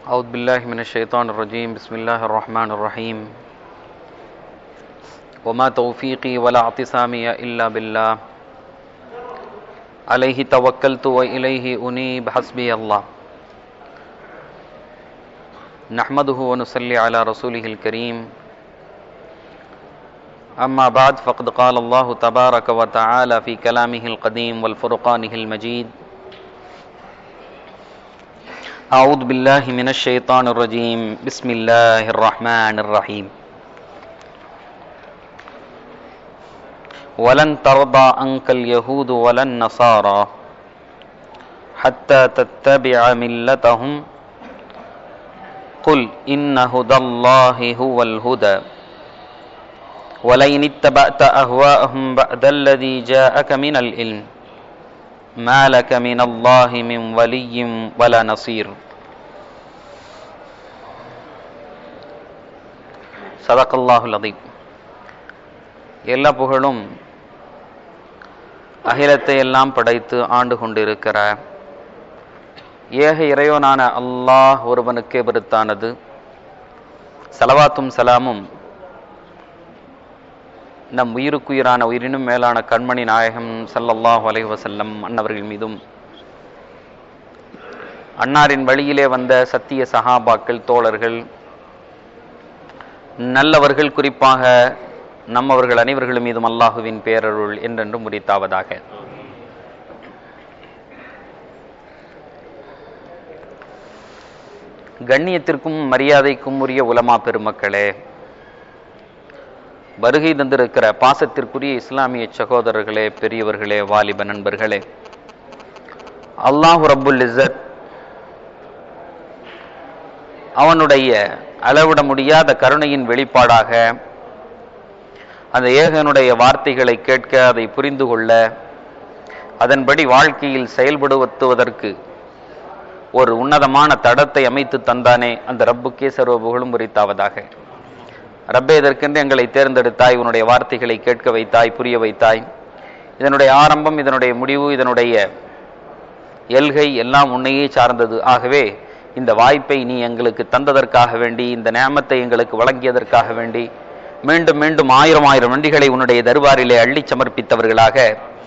أعوذ بالله من الشيطان الرجيم بسم الله الرحمن الرحيم وما توفيقي ولا اعتصامي إلا بالله عليه توكلت وإليه أنيب حسبي الله نحمده ونصلي على رسوله الكريم أما بعد فقد قال الله تبارك وتعالى في كلامه القديم والفرقانه المجيد أعوذ بالله من الشيطان الرجيم بسم الله الرحمن الرحيم ولن ترضى عنك اليهود ولا النصارى حتى تتبع ملتهم قل إن هدى الله هو الهدى ولئن اتبعت أهواءهم بعد الذي جاءك من العلم ما لك من الله من ولي ولا نصير சதக்கல்லாஹுல் அதீம் எல்லா புகழும் அகிலத்தை எல்லாம் படைத்து ஆண்டு கொண்டிருக்கிற ஏக இறைவனான அல்லாஹ் ஒருவனுக்கே விருத்தானது சலவாத்தும் சலாமும் நம் உயிருக்குயிரான உயிரினும் மேலான கண்மணி நாயகம் சல்லல்லாஹு அலைஹி வஸல்லம் அன்னவர்கள் மீதும் அன்னாரின் வழியிலே வந்த சத்திய சஹாபாக்கள் தோழர்கள் நல்லவர்கள் குறிப்பாக நம்மவர்கள் அனைவர்கள் மீதும் அல்லாஹுவின் பேரருள் என்றென்றும் முறித்தாவதாக கண்ணியத்திற்கும் மரியாதைக்கும் உரிய உலமா பெருமக்களே வருகை தந்திருக்கிற பாசத்திற்குரிய இஸ்லாமிய சகோதரர்களே பெரியவர்களே வாலிப நண்பர்களே அல்லாஹு ரப்புல் இசத் அவனுடைய அளவிட முடியாத கருணையின் வெளிப்பாடாக அந்த ஏகனுடைய வார்த்தைகளை கேட்க அதை புரிந்து கொள்ள அதன்படி வாழ்க்கையில் செயல்படுத்துவதற்கு ஒரு உன்னதமான தடத்தை அமைத்து தந்தானே அந்த ரப்புக்கே சர்வ புகழும் உரித்தாவதாக ரப்பே இதற்கென்று எங்களை தேர்ந்தெடுத்தாய் உன்னுடைய வார்த்தைகளை கேட்க வைத்தாய் புரிய வைத்தாய் இதனுடைய ஆரம்பம் இதனுடைய முடிவு இதனுடைய எல்கை எல்லாம் உன்னையே சார்ந்தது ஆகவே இந்த வாய்ப்பை நீ எங்களுக்கு தந்ததற்காக வேண்டி இந்த நேமத்தை எங்களுக்கு வழங்கியதற்காக வேண்டி மீண்டும் மீண்டும் ஆயிரம் ஆயிரம் வண்டிகளை உன்னுடைய தர்பாரிலே அள்ளி சமர்ப்பித்தவர்களாக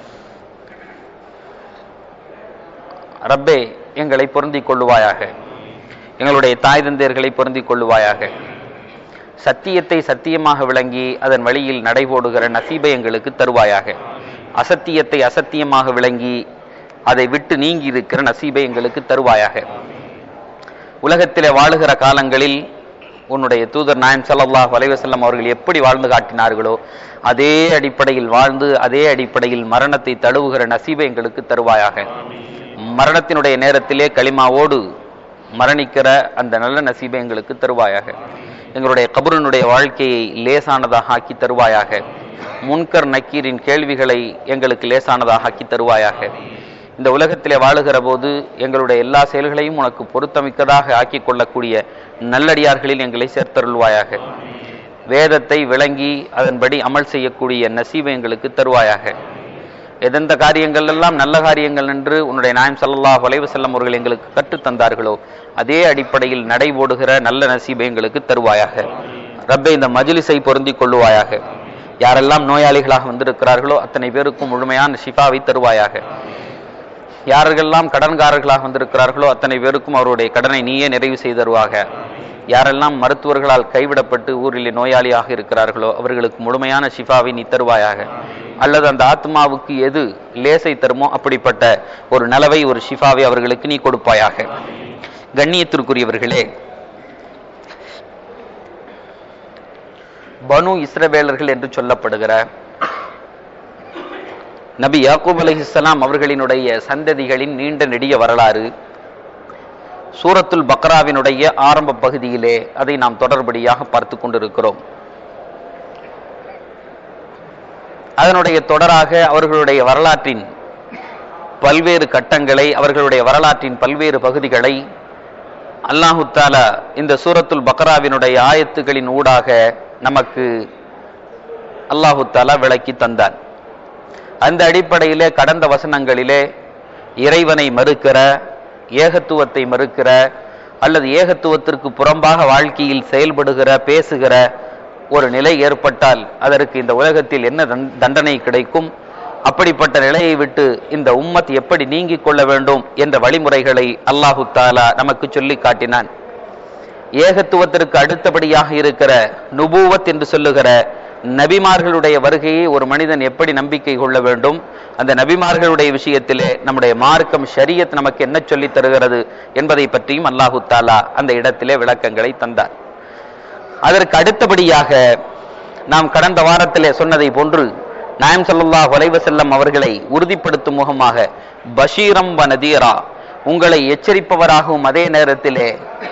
ரப்பே எங்களை பொருந்திக் கொள்ளுவாயாக எங்களுடைய தாய் தந்தையர்களை பொருந்திக் கொள்ளுவாயாக சத்தியத்தை சத்தியமாக விளங்கி அதன் வழியில் நடைபோடுகிற நசீபை எங்களுக்கு தருவாயாக அசத்தியத்தை அசத்தியமாக விளங்கி அதை விட்டு நீங்கி இருக்கிற நசீபை எங்களுக்கு தருவாயாக உலகத்திலே வாழுகிற காலங்களில் உன்னுடைய தூதர் நாயம் சல்லாஹ் வலைவசல்லம் அவர்கள் எப்படி வாழ்ந்து காட்டினார்களோ அதே அடிப்படையில் வாழ்ந்து அதே அடிப்படையில் மரணத்தை தழுவுகிற நசீபை எங்களுக்கு தருவாயாக மரணத்தினுடைய நேரத்திலே களிமாவோடு மரணிக்கிற அந்த நல்ல நசீபை எங்களுக்கு தருவாயாக எங்களுடைய கபருனுடைய வாழ்க்கையை லேசானதாக ஆக்கி தருவாயாக முன்கர் நக்கீரின் கேள்விகளை எங்களுக்கு லேசானதாக ஆக்கி தருவாயாக இந்த உலகத்திலே வாழுகிற போது எங்களுடைய எல்லா செயல்களையும் உனக்கு பொருத்தமிக்கதாக ஆக்கி கொள்ளக்கூடிய நல்லடியார்களில் எங்களை சேர்த்தருள்வாயாக வேதத்தை விளங்கி அதன்படி அமல் செய்யக்கூடிய நசீவை எங்களுக்கு தருவாயாக எந்தெந்த காரியங்கள் எல்லாம் நல்ல காரியங்கள் என்று உன்னுடைய நாயம் சல்லா வலைவு செல்லம் அவர்கள் எங்களுக்கு கற்றுத்தந்தார்களோ அதே அடிப்படையில் நடைபோடுகிற நல்ல நசீபை எங்களுக்கு தருவாயாக ரப்பை இந்த மஜிலிசை பொருந்திக் கொள்ளுவாயாக யாரெல்லாம் நோயாளிகளாக வந்திருக்கிறார்களோ அத்தனை பேருக்கும் முழுமையான ஷிஃபாவை தருவாயாக யாரெல்லாம் கடன்காரர்களாக வந்திருக்கிறார்களோ அத்தனை பேருக்கும் அவருடைய கடனை நீயே நிறைவு செய்தருவாக யாரெல்லாம் மருத்துவர்களால் கைவிடப்பட்டு ஊரில் நோயாளியாக இருக்கிறார்களோ அவர்களுக்கு முழுமையான ஷிஃபாவை நீ தருவாயாக அல்லது அந்த ஆத்மாவுக்கு எது லேசை தருமோ அப்படிப்பட்ட ஒரு நலவை ஒரு ஷிஃபாவை அவர்களுக்கு நீ கொடுப்பாயாக கண்ணியத்திற்குரியவர்களே பனு இஸ்ரவேலர்கள் என்று சொல்லப்படுகிற நபி யாக்கூப் அலிஹிஸ்லாம் அவர்களினுடைய சந்ததிகளின் நீண்ட நெடிய வரலாறு சூரத்துல் பக்ராவினுடைய ஆரம்ப பகுதியிலே அதை நாம் தொடர்படியாக பார்த்து கொண்டிருக்கிறோம் அதனுடைய தொடராக அவர்களுடைய வரலாற்றின் பல்வேறு கட்டங்களை அவர்களுடைய வரலாற்றின் பல்வேறு பகுதிகளை அல்லாஹு தாலா இந்த சூரத்துல் பக்ராவினுடைய ஆயத்துகளின் ஊடாக நமக்கு அல்லாஹு தாலா விளக்கி தந்தான் அந்த அடிப்படையிலே கடந்த வசனங்களிலே இறைவனை மறுக்கிற ஏகத்துவத்தை மறுக்கிற அல்லது ஏகத்துவத்திற்கு புறம்பாக வாழ்க்கையில் செயல்படுகிற பேசுகிற ஒரு நிலை ஏற்பட்டால் அதற்கு இந்த உலகத்தில் என்ன தண்- தண்டனை கிடைக்கும் அப்படிப்பட்ட நிலையை விட்டு இந்த உம்மத் எப்படி நீங்கிக் கொள்ள வேண்டும் என்ற வழிமுறைகளை அல்லாஹு தாலா நமக்கு சொல்லி காட்டினான் ஏகத்துவத்திற்கு அடுத்தபடியாக இருக்கிற நுபூவத் என்று சொல்லுகிற நபிமார்களுடைய வருகையை ஒரு மனிதன் எப்படி நம்பிக்கை கொள்ள வேண்டும் அந்த நபிமார்களுடைய விஷயத்திலே நம்முடைய மார்க்கம் ஷரியத் நமக்கு என்ன சொல்லித் தருகிறது என்பதை பற்றியும் அல்லாஹு தாலா அந்த இடத்திலே விளக்கங்களை தந்தார் அதற்கு அடுத்தபடியாக நாம் கடந்த வாரத்திலே சொன்னதை போன்று நாயம் ஸல்லல்லாஹு அலைஹி வஸல்லம் அவர்களை உறுதிப்படுத்தும் முகமாக பஷீரம் வ நதீரா உங்களை எச்சரிப்பவராகவும் அதே நேரத்திலே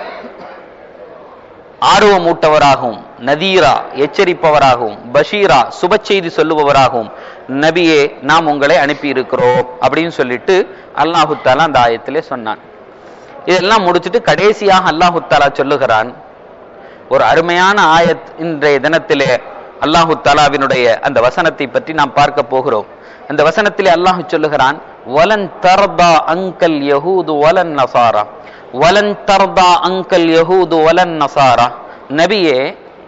ஆர்வமூட்டவராகவும் நதீரா எச்சரிப்பவராகவும் பஷீரா சுப செய்தி சொல்லுபவராகவும் நபியே நாம் உங்களை அனுப்பி இருக்கிறோம் அப்படின்னு சொல்லிட்டு அல்லாஹு தாலா அந்த ஆயத்திலே சொன்னான் இதெல்லாம் முடிச்சிட்டு கடைசியாக அல்லாஹு தாலா சொல்லுகிறான் ஒரு அருமையான ஆயத் இன்றைய தினத்திலே அல்லாஹு தாலாவினுடைய அந்த வசனத்தை பற்றி நாம் பார்க்க போகிறோம் அந்த வசனத்திலே அல்லாஹ் சொல்லுகிறான் வலன் தர்தா அங்கல் யஹூது வலன் நசாரா வலன் தர்தா அங்கல் யஹூது வலன் நசாரா நபியே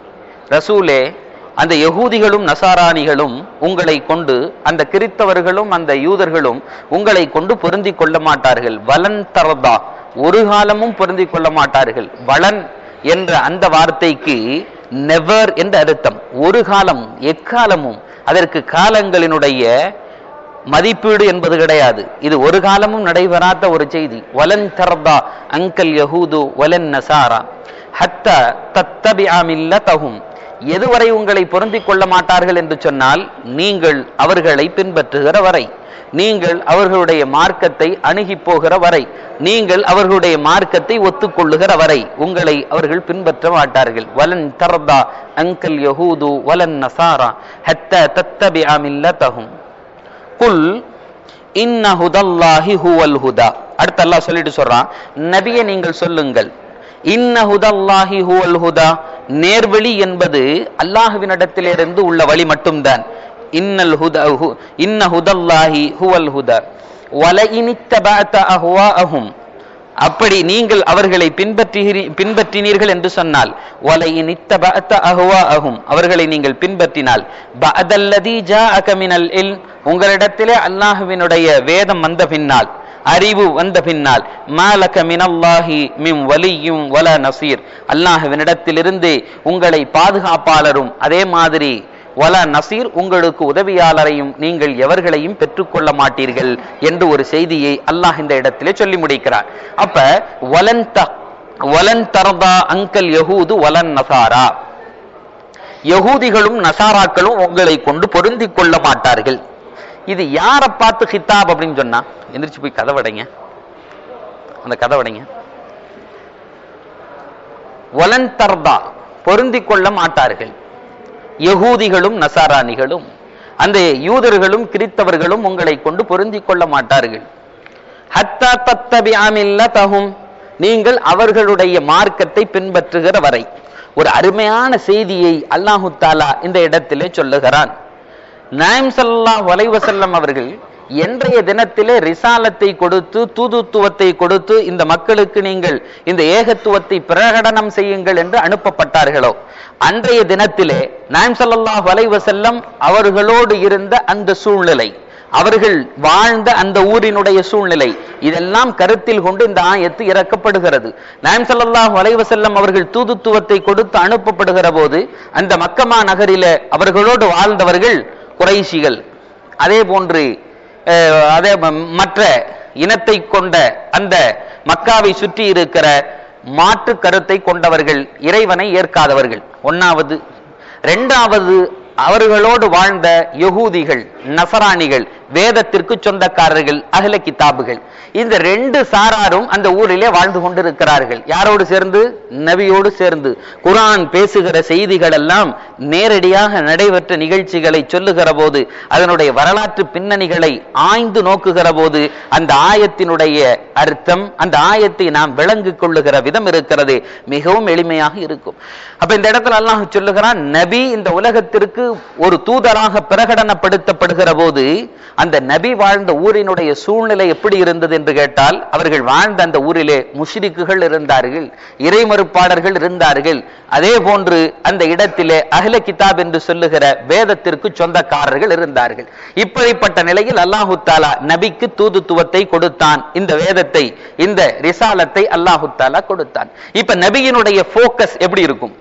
ரசூலே அந்த யகூதிகளும் நசாராணிகளும் உங்களை கொண்டு அந்த கிறித்தவர்களும் அந்த யூதர்களும் உங்களை கொண்டு பொருந்திக் கொள்ள மாட்டார்கள் வலன் தரதா ஒரு காலமும் பொருந்திக் கொள்ள மாட்டார்கள் வளன் என்ற அந்த வார்த்தைக்கு நெவர் என்ற அர்த்தம் ஒரு காலம் எக்காலமும் அதற்கு காலங்களினுடைய மதிப்பீடு என்பது கிடையாது இது ஒரு காலமும் நடைபெறாத ஒரு செய்தி வலன் தர்தா அங்கல் யஹூது வலன் நசாரா ஹத்த தத்தபிஆ மில்லதஹும் எதுவரை உங்களை பொருந்திக் கொள்ள மாட்டார்கள் என்று சொன்னால் நீங்கள் அவர்களை பின்பற்றுகிற வரை நீங்கள் அவர்களுடைய மார்க்கத்தை அணுகி போகிற வரை நீங்கள் அவர்களுடைய மார்க்கத்தை ஒத்துக்கொள்ளுகிற வரை உங்களை அவர்கள் பின்பற்ற மாட்டார்கள் வலன் தர்தா அங்கல் யஹூது வலன் நசாரா ஹத்த தத்தபிஆ மில்லதஹும் குல் இன்ன ஹுதல்லாஹி ஹுவல் ஹுதா அடுத்து அல்லாஹ் சொல்லிட்டு சொல்றான் நபியை நீங்கள் சொல்லுங்கள் இன்ன ஹுதல்லாஹி ஹுவல் ஹுதா நேர்வழி என்பது அல்லாஹ்வினிடத்திலிருந்து உள்ள வழி மட்டும்தான் இன்னல் ஹுதா ஹு- இன்ன ஹுதல்லாஹி ஹுவல் ஹுதா வலஇனித்தபஅத அஹ்வாஅஹும் அப்படி நீங்கள் அவர்களை பின்பற்றி பின்பற்றினீர்கள் என்று சொன்னால் வலையின் இத்தபஅத்த அஹ்வாஅஹும் அவர்களை நீங்கள் பின்பற்றினால் பஅதல்லதி ஜாஅக மினல் இல் உங்களிடத்திலே அல்லாஹ்வினுடைய வேதம் வந்த பின்னால் அறிவு வந்த பின்னால் மாலக மினல்லாஹி மின் வலியும் வல நசீர் அல்லாஹ்வினிடத்திலிருந்து உங்களை பாதுகாப்பாளரும் அதே மாதிரி வல நசீர் உங்களுக்கு உதவியாளரையும் நீங்கள் எவர்களையும் பெற்றுக்கொள்ள மாட்டீர்கள் என்று ஒரு செய்தியை அல்லாஹ் இந்த இடத்திலே சொல்லி முடிக்கிறார் அப்ப வலன் த வலன் தரதா அங்கல் யஹூது வலன் நசாரா யகூதிகளும் நசாராக்களும் உங்களை கொண்டு பொருந்திக் கொள்ள மாட்டார்கள் இது யாரை பார்த்து ஹிதாப் அப்படின்னு சொன்னா எந்திரிச்சு போய் கதவடைங்க அந்த கதவடைங்க வலன் தர்தா பொருந்திக் கொள்ள மாட்டார்கள் யகூதிகளும் நசாராணிகளும் அந்த யூதர்களும் கிறித்தவர்களும் உங்களை கொண்டு பொருந்திக் கொள்ள மாட்டார்கள் ஹத்தா தத்தபி தகும் நீங்கள் அவர்களுடைய மார்க்கத்தை பின்பற்றுகிற வரை ஒரு அருமையான செய்தியை அல்லாஹு தாலா இந்த இடத்திலே சொல்லுகிறான் நாயம் ஸல்லல்லாஹு அலைஹி வஸல்லம் அவர்கள் என்றைய தினத்திலே ரிசாலத்தை கொடுத்து தூதுத்துவத்தை கொடுத்து இந்த மக்களுக்கு நீங்கள் இந்த ஏகத்துவத்தை பிரகடனம் செய்யுங்கள் என்று அனுப்பப்பட்டார்களோ அன்றைய தினத்திலே நாயம் ஸல்லல்லாஹு அலைஹி வஸல்லம் அவர்களோடு இருந்த அந்த சூழ்நிலை அவர்கள் வாழ்ந்த அந்த ஊரினுடைய சூழ்நிலை இதெல்லாம் கருத்தில் கொண்டு இந்த ஆயத்து இறக்கப்படுகிறது நாயம் ஸல்லல்லாஹு அலைஹி வஸல்லம் அவர்கள் தூதுத்துவத்தை கொடுத்து அனுப்பப்படுகிற போது அந்த மக்கமா நகரிலே அவர்களோடு வாழ்ந்தவர்கள் குறைஷிகள் அதே போன்று அஹ், அதே ம- மற்ற இனத்தை கொண்ட அந்த மக்காவை சுற்றி இருக்கிற மாற்று கருத்தை கொண்டவர்கள் இறைவனை ஏற்காதவர்கள் ஒன்னாவது ரெண்டாவது அவர்களோடு வாழ்ந்த யகூதிகள் நசராணிகள் வேதத்திற்கு சொந்தக்காரர்கள் அகல கிதாபுகள் இந்த ரெண்டு சாராரும் அந்த ஊரிலே வாழ்ந்து கொண்டிருக்கிறார்கள் யாரோடு சேர்ந்து நபியோடு சேர்ந்து குர்ஆன் பேசுகிற செய்திகள் எல்லாம் நேரடியாக நடைபெற்ற நிகழ்ச்சிகளை சொல்லுகிற போது அதனுடைய வரலாற்று பின்னணிகளை ஆய்ந்து நோக்குகிற போது அந்த ஆயத்தினுடைய அர்த்தம் அந்த ஆயத்தை நாம் விளங்கிக் கொள்ளுகிற விதம் இருக்கிறது மிகவும் எளிமையாக இருக்கும் அப்ப இந்த இடத்துல அல்லாஹ் சொல்லுகிறான் நபி இந்த உலகத்திற்கு ஒரு தூதராக பிரகடனப்படுத்தப்படுகிற போது அந்த நபி வாழ்ந்த ஊரினுடைய சூழ்நிலை எப்படி இருந்தது என்று கேட்டால் அவர்கள் வாழ்ந்த அந்த ஊரிலே முஷ்ரிக்குகள் இருந்தார்கள் இறைமறுப்பாளர்கள் இருந்தார்கள் அதே போன்று அந்த இடத்திலே அஹ்ல கிதாப் என்று சொல்லுகிற வேதத்திற்கு சொந்தக்காரர்கள் இருந்தார்கள் இப்படிப்பட்ட நிலையில் அல்லாஹு தாலா நபிக்கு தூதுத்துவத்தை கொடுத்தான் இந்த வேதத்தை இந்த ரிசாலத்தை அல்லாஹு தாலா கொடுத்தான் இப்ப நபியினுடைய போக்கஸ் எப்படி இருக்கும்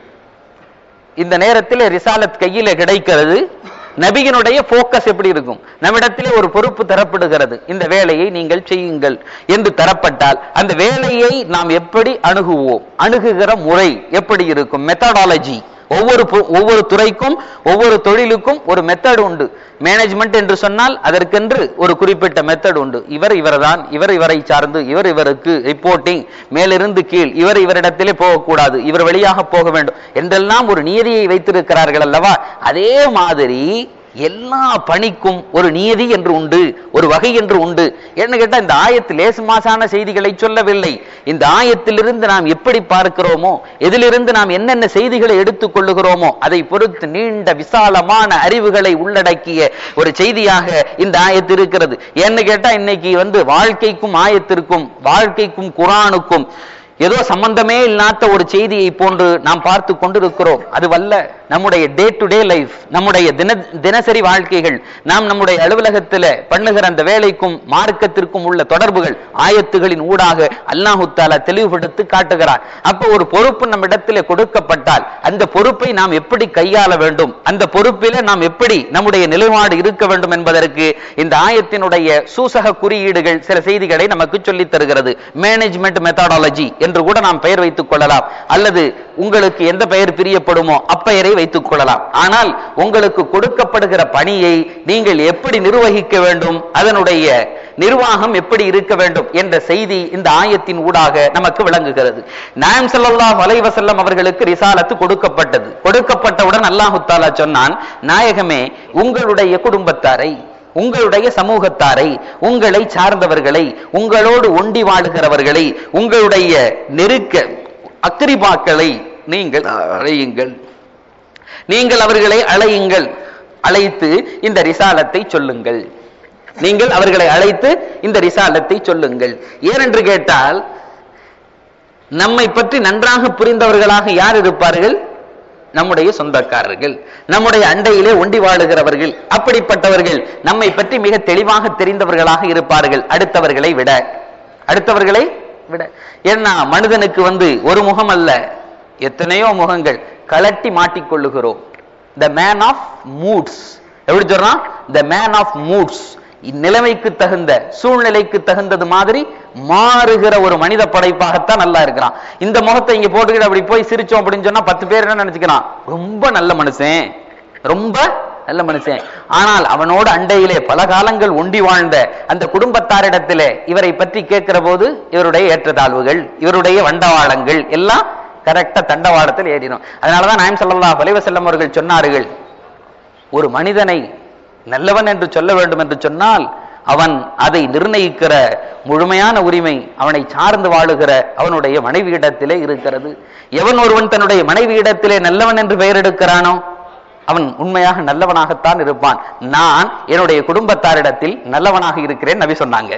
இந்த நேரத்தில் ரிசாலத் கையில கிடைக்கிறது நபியினுடைய போக்கஸ் எப்படி இருக்கும் நம்மிடத்திலே ஒரு பொறுப்பு தரப்படுகிறது இந்த வேலையை நீங்கள் செய்யுங்கள் என்று தரப்பட்டால் அந்த வேலையை நாம் எப்படி அணுகுவோம் அணுகுகிற முறை எப்படி இருக்கும் மெத்தடாலஜி ஒவ்வொரு பு- ஒவ்வொரு துறைக்கும் ஒவ்வொரு தொழிலுக்கும் ஒரு மெத்தட் உண்டு மேனேஜ்மெண்ட் என்று சொன்னால் அதற்கென்று ஒரு குறிப்பிட்ட மெத்தட் உண்டு இவர் இவர்தான் இவர் இவரை சார்ந்து இவர் இவருக்கு ரிப்போர்ட்டிங் மேலிருந்து கீழ் இவர் இவரிடத்திலே போகக்கூடாது இவர் வழியாக போக வேண்டும் என்றெல்லாம் ஒரு நியதியை வைத்திருக்கிறார்கள் அல்லவா அதே மாதிரி எல்லா பணிக்கும் ஒரு நியதி என்று உண்டு ஒரு வகை என்று உண்டு என்ன கேட்டா இந்த ஆயத்தில் லேசு மாசான செய்திகளை சொல்லவில்லை இந்த ஆயத்திலிருந்து நாம் எப்படி பார்க்கிறோமோ எதிலிருந்து நாம் என்னென்ன செய்திகளை எடுத்துக் கொள்ளுகிறோமோ அதை பொறுத்து நீண்ட விசாலமான அறிவுகளை உள்ளடக்கிய ஒரு செய்தியாக இந்த ஆயத்து இருக்கிறது ஏன்னு கேட்டா இன்னைக்கு வந்து வாழ்க்கைக்கும் ஆயத்திற்கும் வாழ்க்கைக்கும் குரானுக்கும் ஏதோ சம்பந்தமே இல்லாத ஒரு செய்தியை போன்று நாம் பார்த்து கொண்டிருக்கிறோம் அதுவல்ல நம்முடைய டே டு டே லைஃப் நம்முடைய தின தினசரி வாழ்க்கைகள் நாம் நம்முடைய அலுவலகத்தில் பண்ணுகிற அந்த வேலைக்கும் மார்க்கத்திற்கும் உள்ள தொடர்புகள் ஆயத்துகளின் ஊடாக அல்லாஹு தாலா தெளிவுபடுத்தி காட்டுகிறார் அப்போ ஒரு பொறுப்பு நம்ம இடத்திலே கொடுக்கப்பட்டால் அந்த பொறுப்பை நாம் எப்படி கையாள வேண்டும் அந்த பொறுப்பில நாம் எப்படி நம்முடைய நிலைப்பாடு இருக்க வேண்டும் என்பதற்கு இந்த ஆயத்தினுடைய சூசக குறியீடுகள் சில செய்திகளை நமக்கு சொல்லித் தருகிறது மேனேஜ்மெண்ட் மெத்தடாலஜி என்று கூட நாம் பெயர் வைத்துக் கொள்ளலாம் அல்லது உங்களுக்கு எந்த பெயர் பிரியப்படுமோ அப்பெயரை வைத்துக் கொள்ளலாம் ஆனால் உங்களுக்கு கொடுக்கப்படுகிற பணியை நீங்கள் எப்படி நிர்வகிக்க வேண்டும் அதனுடைய நிர்வாகம் எப்படி இருக்க வேண்டும் என்ற செய்தி இந்த ஆயத்தின் ஊடாக நமக்கு விளங்குகிறது நாயம் ஸல்லல்லாஹு அலைஹி வஸல்லம் அவர்களுக்கு ரிசாலத்து கொடுக்கப்பட்டது கொடுக்கப்பட்டவுடன் அல்லாஹு தாலா சொன்னான் நாயகமே உங்களுடைய குடும்பத்தாரை உங்களுடைய சமூகத்தாரை உங்களை சார்ந்தவர்களை உங்களோடு ஒண்டி வாழுகிறவர்களை உங்களுடைய நெருக்க அக்ரிபாக்களை நீங்கள் அழையுங்கள் நீங்கள் அவர்களை அழையுங்கள் அழைத்து இந்த ரிசாலத்தை சொல்லுங்கள் நீங்கள் அவர்களை அழைத்து இந்த ரிசாலத்தை சொல்லுங்கள் ஏனென்று கேட்டால் நம்மை பற்றி நன்றாக புரிந்தவர்களாக யார் இருப்பார்கள் நம்முடைய சொந்தக்காரர்கள் நம்முடைய அண்டையிலே ஒண்டி வாழுகிறவர்கள் அப்படிப்பட்டவர்கள் நம்மை பற்றி மிக தெளிவாக தெரிந்தவர்களாக இருப்பார்கள் அடுத்தவர்களை விட அடுத்தவர்களை விட ஏன்னா மனிதனுக்கு வந்து ஒரு முகம் அல்ல எத்தனையோ முகங்கள் கலட்டி மாட்டிக்கொள்ளுகிறோம் த மேன் ஆஃப் மூட்ஸ் எப்படி சொல்றான் த மேன் ஆஃப் மூட்ஸ் இந்நிலைமைக்கு தகுந்த சூழ்நிலைக்கு தகுந்தது மாதிரி மாறுகிற ஒரு மனித படைப்பாகத்தான் நல்லா இருக்கிறான் இந்த முகத்தை இங்க போட்டுக்கிட்டு அப்படி போய் சிரிச்சோம் அப்படின்னு சொன்னா பத்து பேர் என்ன நினைச்சுக்கிறான் ரொம்ப நல்ல மனுஷன் ரொம்ப நல்ல மனுஷன் ஆனால் அவனோடு அண்டையிலே பல காலங்கள் ஒண்டி வாழ்ந்த அந்த குடும்பத்தாரிடத்திலே இவரை பற்றி கேட்கிற போது இவருடைய ஏற்றத்தாழ்வுகள் இவருடைய வண்டவாளங்கள் எல்லாம் கரெக்டா தண்டவாளத்தில் ஏறிடும் அதனாலதான் நாயம் ஸல்லல்லாஹு அலைஹி வஸல்லம் அவர்கள் சொன்னார்கள் ஒரு மனிதனை நல்லவன் என்று சொல்ல வேண்டும் என்று சொன்னால் அவன் அதை நிர்ணயிக்கிற முழுமையான உரிமை அவனை சார்ந்து வாழுகிற அவனுடைய மனைவியிடத்திலே இருக்கிறது எவன் ஒருவன் தன்னுடைய மனைவியிடத்திலே நல்லவன் என்று பெயர் எடுக்கிறானோ அவன் உண்மையாக நல்லவனாகத்தான் இருப்பான் நான் என்னுடைய குடும்பத்தாரிடத்தில் நல்லவனாக இருக்கிறேன் நபி சொன்னாங்க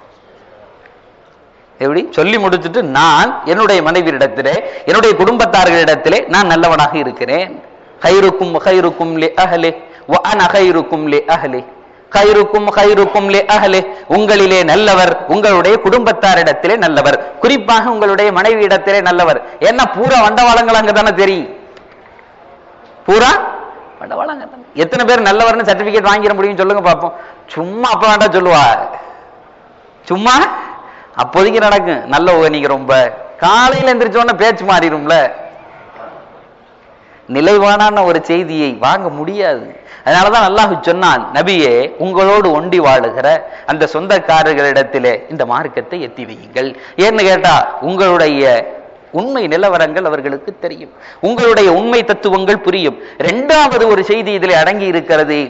எப்படி சொல்லி முடிச்சுட்டு நான் என்னுடைய மனைவியிடத்திலே என்னுடைய குடும்பத்தார்களிடத்திலே நான் நல்லவனாக இருக்கிறேன் ஹைருக்கும் ஹைருக்கும் லி அஹ்லி வ அன ஹைருக்கும் லி அஹ்லி ஹைருக்கும் ஹைருக்கும் லி அஹ்லி உங்களிலே நல்லவர் உங்களுடைய குடும்பத்தாரிடத்திலே நல்லவர் குறிப்பாக உங்களுடைய மனைவியிடத்திலே நல்லவர் என்ன பூரா வண்டவாளங்கள் அங்கதானே தெரியும் பூரா வண்டவாளங்க தானே. எத்தனை பேர் நல்லவர்னு சர்டிபிகேட் வாங்கிட முடியும் சொல்லுங்க பாப்போம் சும்மா அப்ப வேண்டாம் சொல்லுவா சும்மா அப்போதைக்கு நடக்கும் நல்ல நீங்க ரொம்ப காலையில எந்திரிச்ச உடனே பேச்சு மாறிடும்ல நிலைவானான ஒரு செய்தியை வாங்க முடியாது அதனாலதான் அல்லாஹ் சொன்னான் நபியே உங்களோடு ஒண்டி வாழுகிற அந்த சொந்தக்காரர்களிடத்திலே இந்த மார்க்கத்தை எத்தி வையுங்கள் ஏன்னு கேட்டா உங்களுடைய உண்மை நிலவரங்கள் அவர்களுக்கு தெரியும் உங்களுடைய உண்மை தத்துவங்கள் புரியும் இரண்டாவது ஒரு செய்தி இதிலே அடங்கி இருக்கிறது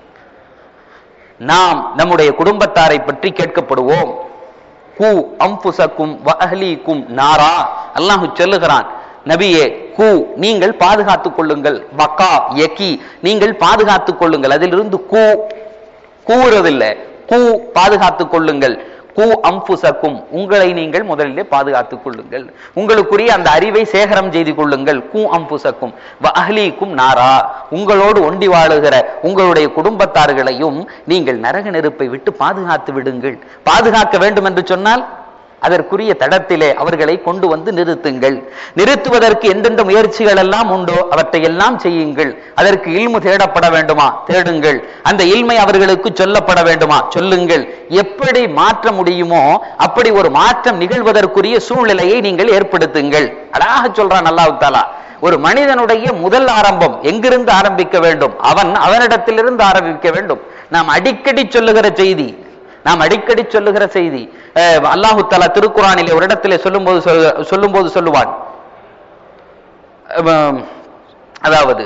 நாம் நம்முடைய குடும்பத்தாரை பற்றி கேட்கப்படுவோம் கு அம்புசக்கும் வஹலீக்கும் நாரா அல்லாஹ் சொல்லுகிறான் நபியே கு நீங்கள் பாதுகாத்துக் கொள்ளுங்கள் வக்கா யக்கி நீங்கள் பாதுகாத்துக் கொள்ளுங்கள் அதிலிருந்து கு கூவுறதில்ல கூ பாதுகாத்துக் கொள்ளுங்கள் கூ அம்புசக்கும் உங்களை நீங்கள் முதலிலே பாதுகாத்துக் கொள்ளுங்கள் உங்களுக்குரிய அந்த அறிவை சேகரம் செய்து கொள்ளுங்கள் கூ அம்புசக்கும் அஹ்லீக்கும் நாரா உங்களோடு ஒண்டி வாழுகிற உங்களுடைய குடும்பத்தார்களையும் நீங்கள் நரக நெருப்பை விட்டு பாதுகாத்து விடுங்கள் பாதுகாக்க வேண்டும் என்று சொன்னால் அதற்குரிய தடத்திலே அவர்களை கொண்டு வந்து நிறுத்துங்கள் நிறுத்துவதற்கு எந்தெந்த முயற்சிகள் எல்லாம் உண்டோ அவற்றை எல்லாம் செய்யுங்கள் அதற்கு இல்மு தேடப்பட வேண்டுமா தேடுங்கள் அந்த இல்மை அவர்களுக்கு சொல்லப்பட வேண்டுமா சொல்லுங்கள் எப்படி மாற்ற முடியுமோ அப்படி ஒரு மாற்றம் நிகழ்வதற்குரிய சூழ்நிலையை நீங்கள் ஏற்படுத்துங்கள் அழகாக சொல்றான் அல்லாஹ் தாலா ஒரு மனிதனுடைய முதல் ஆரம்பம் எங்கிருந்து ஆரம்பிக்க வேண்டும் அவன் அவனிடத்திலிருந்து ஆரம்பிக்க வேண்டும் நாம் அடிக்கடி சொல்லுகிற செய்தி நாம் அடிக்கடி சொல்லுகிற செய்தி அஹ் அல்லாஹு தாலா திருக்குறானிலே ஒரு இடத்திலே சொல்லும்போது சொல்லு- சொல்லும்போது சொல்லுவான் அஹ் அதாவது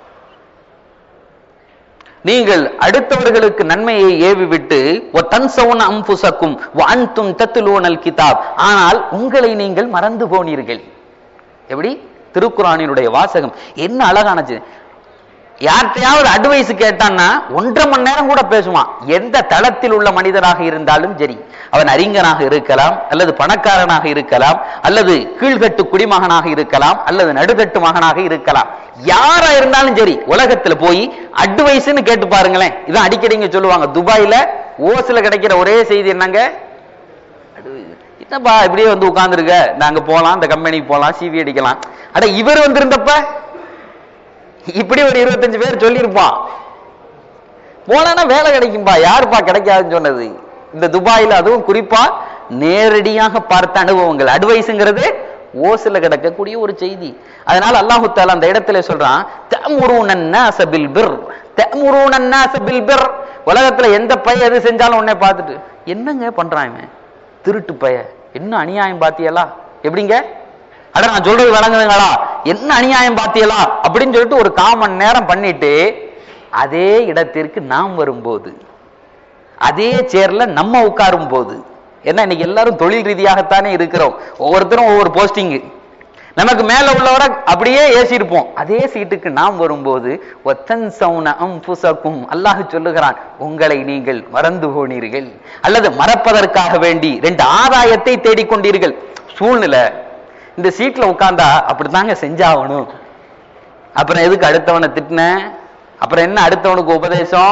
நீங்கள் அடுத்தவர்களுக்கு நன்மையை ஏவி விட்டு தன்சவுன அம்புசக்கும் வான்தும் தத்துலூனல் கிதாப் ஆனால் உங்களை நீங்கள் மறந்து போனீர்கள் எப்படி திருக்குறானினுடைய வாசகம் என்ன அழகானது யார்கிட்டயாவது அட்வைஸ் கேட்டான்னா ஒன்றரை மணி நேரம் கூட பேசுவான் எந்த தளத்தில் உள்ள மனிதராக இருந்தாலும் சரி அவன் அறிஞனாக இருக்கலாம் அல்லது பணக்காரனாக இருக்கலாம் அல்லது கீழ்கட்டு குடிமகனாக இருக்கலாம் அல்லது நடுத்தட்டு மகனாக இருக்கலாம் யாரா இருந்தாலும் சரி உலகத்துல போய் அட்வைஸ்னு கேட்டு பாருங்களேன் இதான் அடிக்கடி இங்க சொல்லுவாங்க துபாயில ஓசில கிடைக்கிற ஒரே செய்தி என்னங்க என்னப்பா இப்படியே வந்து உட்கார்ந்துருக்க நாங்க போலாம் இந்த கம்பெனிக்கு போலாம் சிவி அடிக்கலாம் அட இவர் வந்திருந்தப்ப இப்படி ஒரு இருபத்தஞ்சு பேர் சொல்லியிருப்பான் போனா வேலை கிடைக்கும்பா யாருப்பா கிடைக்காதுன்னு சொன்னது இந்த துபாயில அதுவும் குறிப்பா நேரடியாக பார்த்த அனுபவங்கள் அட்வைஸுங்கிறது ஓசில கிடக்கக்கூடிய ஒரு செய்தி அதனால அல்லாஹு தாலா அந்த இடத்துல சொல்றான் தமுருனன் நாஸ பில் பிர் தமுருனன் நாஸ பில் பிர் உலகத்துல எந்த பைய எது செஞ்சாலும் உடனே பார்த்துட்டு என்னங்க பண்றான் இவன் திருட்டு பைய என்ன அநியாயம் பாத்தியலா எப்படிங்க அட நான் சொல்றது விளங்குதுங்களா என்ன அநியாயம் பாத்தியலா அப்படின்னு சொல்லிட்டு ஒரு காமன் நேரம் பண்ணிட்டு அதே இடத்திற்கு நாம் வரும்போது அதே சேர்ல நம்ம உட்காரும் போது ஏன்னா இன்னைக்கு எல்லாரும் தொழில் ரீதியாகத்தானே இருக்கிறோம் ஒவ்வொருத்தரும் ஒவ்வொரு போஸ்டிங் நமக்கு மேல உள்ளவரை அப்படியே ஏசிருப்போம் அதே சீட்டுக்கு நாம் வரும்போது ஒத்தன் சவுன அம்புசக்கும் அல்லாஹ் சொல்லுகிறான் உங்களை நீங்கள் மறந்து போனீர்கள் அல்லது மறப்பதற்காக வேண்டி ரெண்டு ஆதாயத்தை தேடிக்கொண்டீர்கள் சூழ்நிலை இந்த சீட்ல உட்கார்ந்தா அப்படித்தாங்க செஞ்சாகணும் அப்புறம் எதுக்கு அடுத்தவனை திட்டின அப்புறம் என்ன அடுத்தவனுக்கு உபதேசம்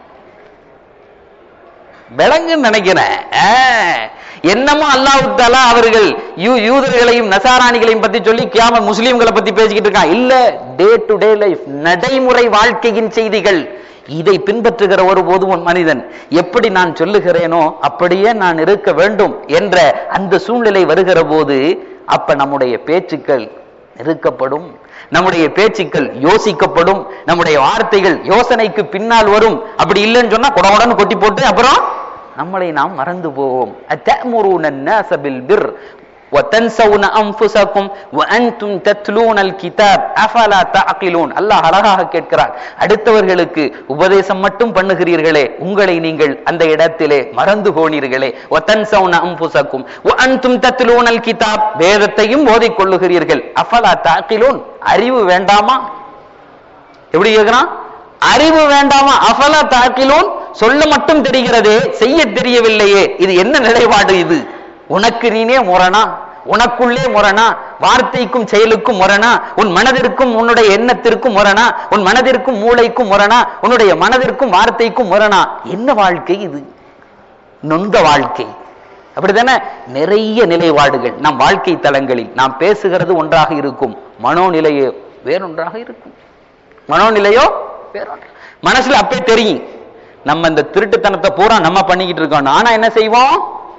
விளங்குன்னு நினைக்கிறேன் ஆ, என்னமோ அல்லாஹ் தாலா அவர்கள் யூ யூதர்களையும் நசாராணிகளையும் பத்தி சொல்லி கியாம முஸ்லீம்களை பத்தி பேசிக்கிட்டு இருக்கான் இல்ல டே டு டே லைஃப் நடைமுறை வாழ்க்கையின் செய்திகள் இதை பின்பற்றுகிற ஒரு ஒரு மனிதன் எப்படி நான் சொல்லுகிறேனோ அப்படியே நான் இருக்க வேண்டும் என்ற அந்த சூழ்நிலை வருகிற போது அப்ப நம்முடைய பேச்சுக்கள் நெருக்கப்படும் நம்முடைய பேச்சுக்கள் யோசிக்கப்படும் நம்முடைய வார்த்தைகள் யோசனைக்கு பின்னால் வரும் அப்படி இல்லைன்னு சொன்னா குடகுடன்னு கொட்டி போட்டு அப்புறம் நம்மளை நாம் மறந்து போவோம் அத்தமுருன الناس بالبر وتنسون انفسكم وانتم تتلون الكتاب افلا تعقلون அல்லாஹ் அழகாக கேட்கிறார் அடுத்தவர்களுக்கு உபதேசம் மட்டும் பண்ணுகிறீர்களே உங்களை நீங்கள் அந்த இடத்திலே மறந்து போனீர்களே وتنسون انفسكم وانتم تتلون الكتاب வேதத்தையும் ஓதிக் கொள்ளுகிறீர்கள் அஃபலா தாக்கிலூன் அறிவு வேண்டாமா எப்படி கேக்குறான் அறிவு வேண்டாமா அஃபலா தாக்கிலூன் சொல்ல மட்டும் தெரிகிறதே செய்ய தெரியவில்லையே இது என்ன நிலைப்பாடு இது உனக்கு நீனே முரணா உனக்குள்ளே முரணா வார்த்தைக்கும் செயலுக்கும் முரணா உன் மனதிற்கும் உன்னுடைய எண்ணத்திற்கும் முரணா உன் மனதிற்கும் மூளைக்கும் முரணா உன்னுடைய மனதிற்கும் வார்த்தைக்கும் முரணா என்ன வாழ்க்கை இது நொந்த வாழ்க்கை அப்படித்தானே நிறைய நிலைப்பாடுகள் நம் வாழ்க்கை தலங்களில் நாம் பேசுகிறது ஒன்றாக இருக்கும் மனோநிலையோ வேறொன்றாக இருக்கும் மனோநிலையோ வேறொன்று மனசுல அப்பே தெரியும் நம்ம இந்த திருட்டுத்தனத்தை பூரா நம்ம பண்ணிக்கிட்டு இருக்கோம் ஆனா என்ன செய்வோம்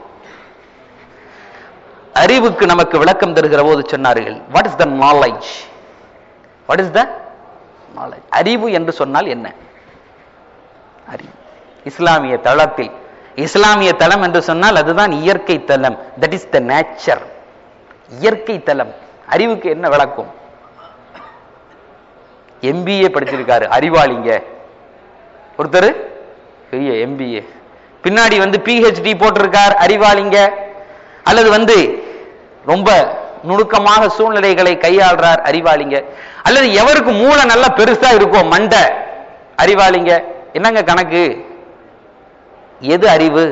அறிவுக்கு நமக்கு விளக்கம் தருகிற போது சொன்னார்கள் what is the knowledge what is the knowledge அறிவு என்று சொன்னால் என்ன அறிவு இஸ்லாமிய தளத்தில் இஸ்லாமிய தலம் என்று சொன்னால் அதுதான் இயற்கை தலம் தட் இஸ் த நேச்சர் இயற்கை தலம் அறிவுக்கு என்ன விளக்கம் எம்பிஏ படிச்சிருக்காரு அறிவாளிங்க ஒருத்தர் பெரிய எம்பிஏ பின்னாடி வந்து பிஹெச்டி போட்டிருக்கார் அறிவாளிங்க அல்லது வந்து ரொம்ப நுணுக்கமாக சூழ்நிலைகளை கையாள்றார் அறிவாளிங்க அல்லது எவருக்கு மூளை நல்லா பெருசா இருக்கும் மண்டை அறிவாளிங்க என்னங்க கணக்கு எது அறிவு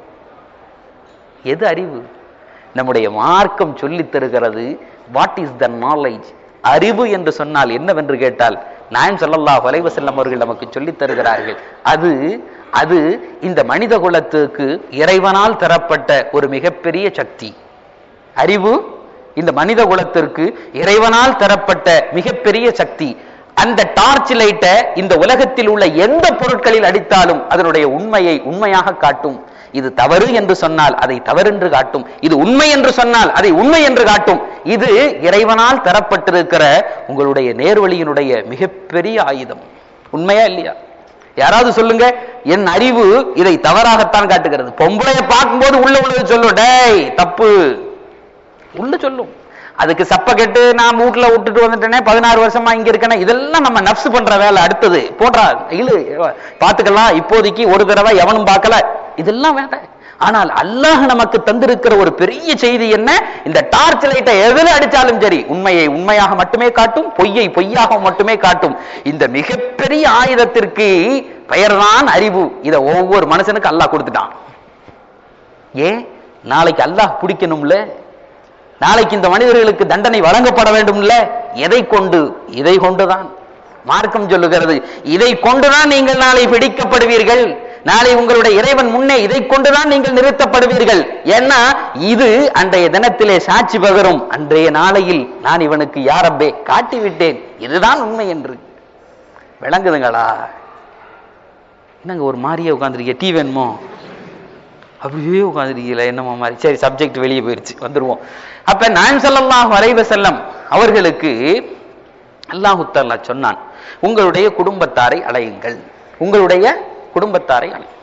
எது அறிவு நம்முடைய மார்க்கம் சொல்லித் தருகிறது வாட் இஸ் த நாலேஜ் அறிவு என்று சொன்னால் என்னவென்று கேட்டால் நாயம் ஸல்லல்லாஹு அலைஹி வஸல்லம் அவர்கள் நமக்கு சொல்லித் தருகிறார்கள் அது அது இந்த மனித குலத்துக்கு இறைவனால் தரப்பட்ட ஒரு மிகப்பெரிய சக்தி அறிவு இந்த மனித குலத்திற்கு இறைவனால் தரப்பட்ட மிகப்பெரிய சக்தி அந்த டார்ச் லைட்டை இந்த உலகத்தில் உள்ள எந்த பொருட்களில் அடித்தாலும் அதனுடைய உண்மையை உண்மையாக காட்டும் இது தவறு என்று சொன்னால் அதை தவறென்று காட்டும் இது உண்மை என்று சொன்னால் அதை உண்மை என்று காட்டும் இது இறைவனால் தரப்பட்டிருக்கிற உங்களுடைய நேர்வழியினுடைய மிகப்பெரிய ஆயுதம் உண்மையா இல்லையா யாராவது சொல்லுங்க என் அறிவு இதை தவறாகத்தான் காட்டுகிறது பொம்பளைய பார்க்கும்போது உள்ள உள்ளது சொல்லும் டேய் தப்பு உள்ள சொல்லும் அதுக்கு சப்ப கெட்டு நான் வீட்டுல விட்டுட்டு வந்துட்டேனே பதினாறு வருஷமா இங்க இருக்கேனே இதெல்லாம் நம்ம நப்சு பண்ற வேலை அடுத்தது போடுறா இழு பாத்துக்கலாம் இப்போதைக்கு ஒரு தடவை எவனும் பார்க்கல இதெல்லாம் வேலை ஆனால் அல்லாஹ் நமக்கு தந்திருக்கிற ஒரு பெரிய செய்தி என்ன இந்த டார்ச் லைட்டை எதுல அடிச்சாலும் சரி உண்மையை உண்மையாக மட்டுமே காட்டும் பொய்யை பொய்யாக மட்டுமே காட்டும் இந்த மிகப்பெரிய ஆயுதத்திற்கு பெயர்தான் அறிவு இதை ஒவ்வொரு மனுஷனுக்கு அல்லாஹ் கொடுத்துட்டான் ஏன் நாளைக்கு அல்லாஹ் பிடிக்கணும்ல நாளைக்கு இந்த மனிதர்களுக்கு தண்டனை வழங்கப்பட வேண்டும்ல எதை கொண்டு இதை கொண்டுதான் மார்க்கம் சொல்லுகிறது இதை கொண்டுதான் நீங்கள் நாளை பிடிக்கப்படுவீர்கள் நாளை உங்களுடைய இறைவன் முன்னே இதை கொண்டுதான் நீங்கள் நிறுத்தப்படுவீர்கள் ஏன்னா இது அன்றைய தினத்திலே சாட்சி பகரும் அன்றைய நாளையில் நான் இவனுக்கு யாரப்பே காட்டிவிட்டேன் இதுதான் உண்மை என்று விளங்குதுங்களா என்னங்க ஒரு மாதிரியே உட்காந்துருக்கீங்க டீ வேணுமோ அப்படியே உட்காந்துருக்கீங்களா என்னமோ மாதிரி சரி சப்ஜெக்ட் வெளியே போயிருச்சு வந்துருவோம் அப்ப நான் ஸல்லல்லாஹு அலைஹி வஸல்லம் அவர்களுக்கு அல்லாஹு தஆலா சொன்னான் உங்களுடைய குடும்பத்தாரை அழையுங்கள் உங்களுடைய குடும்பத்தாரை அழையுங்கள்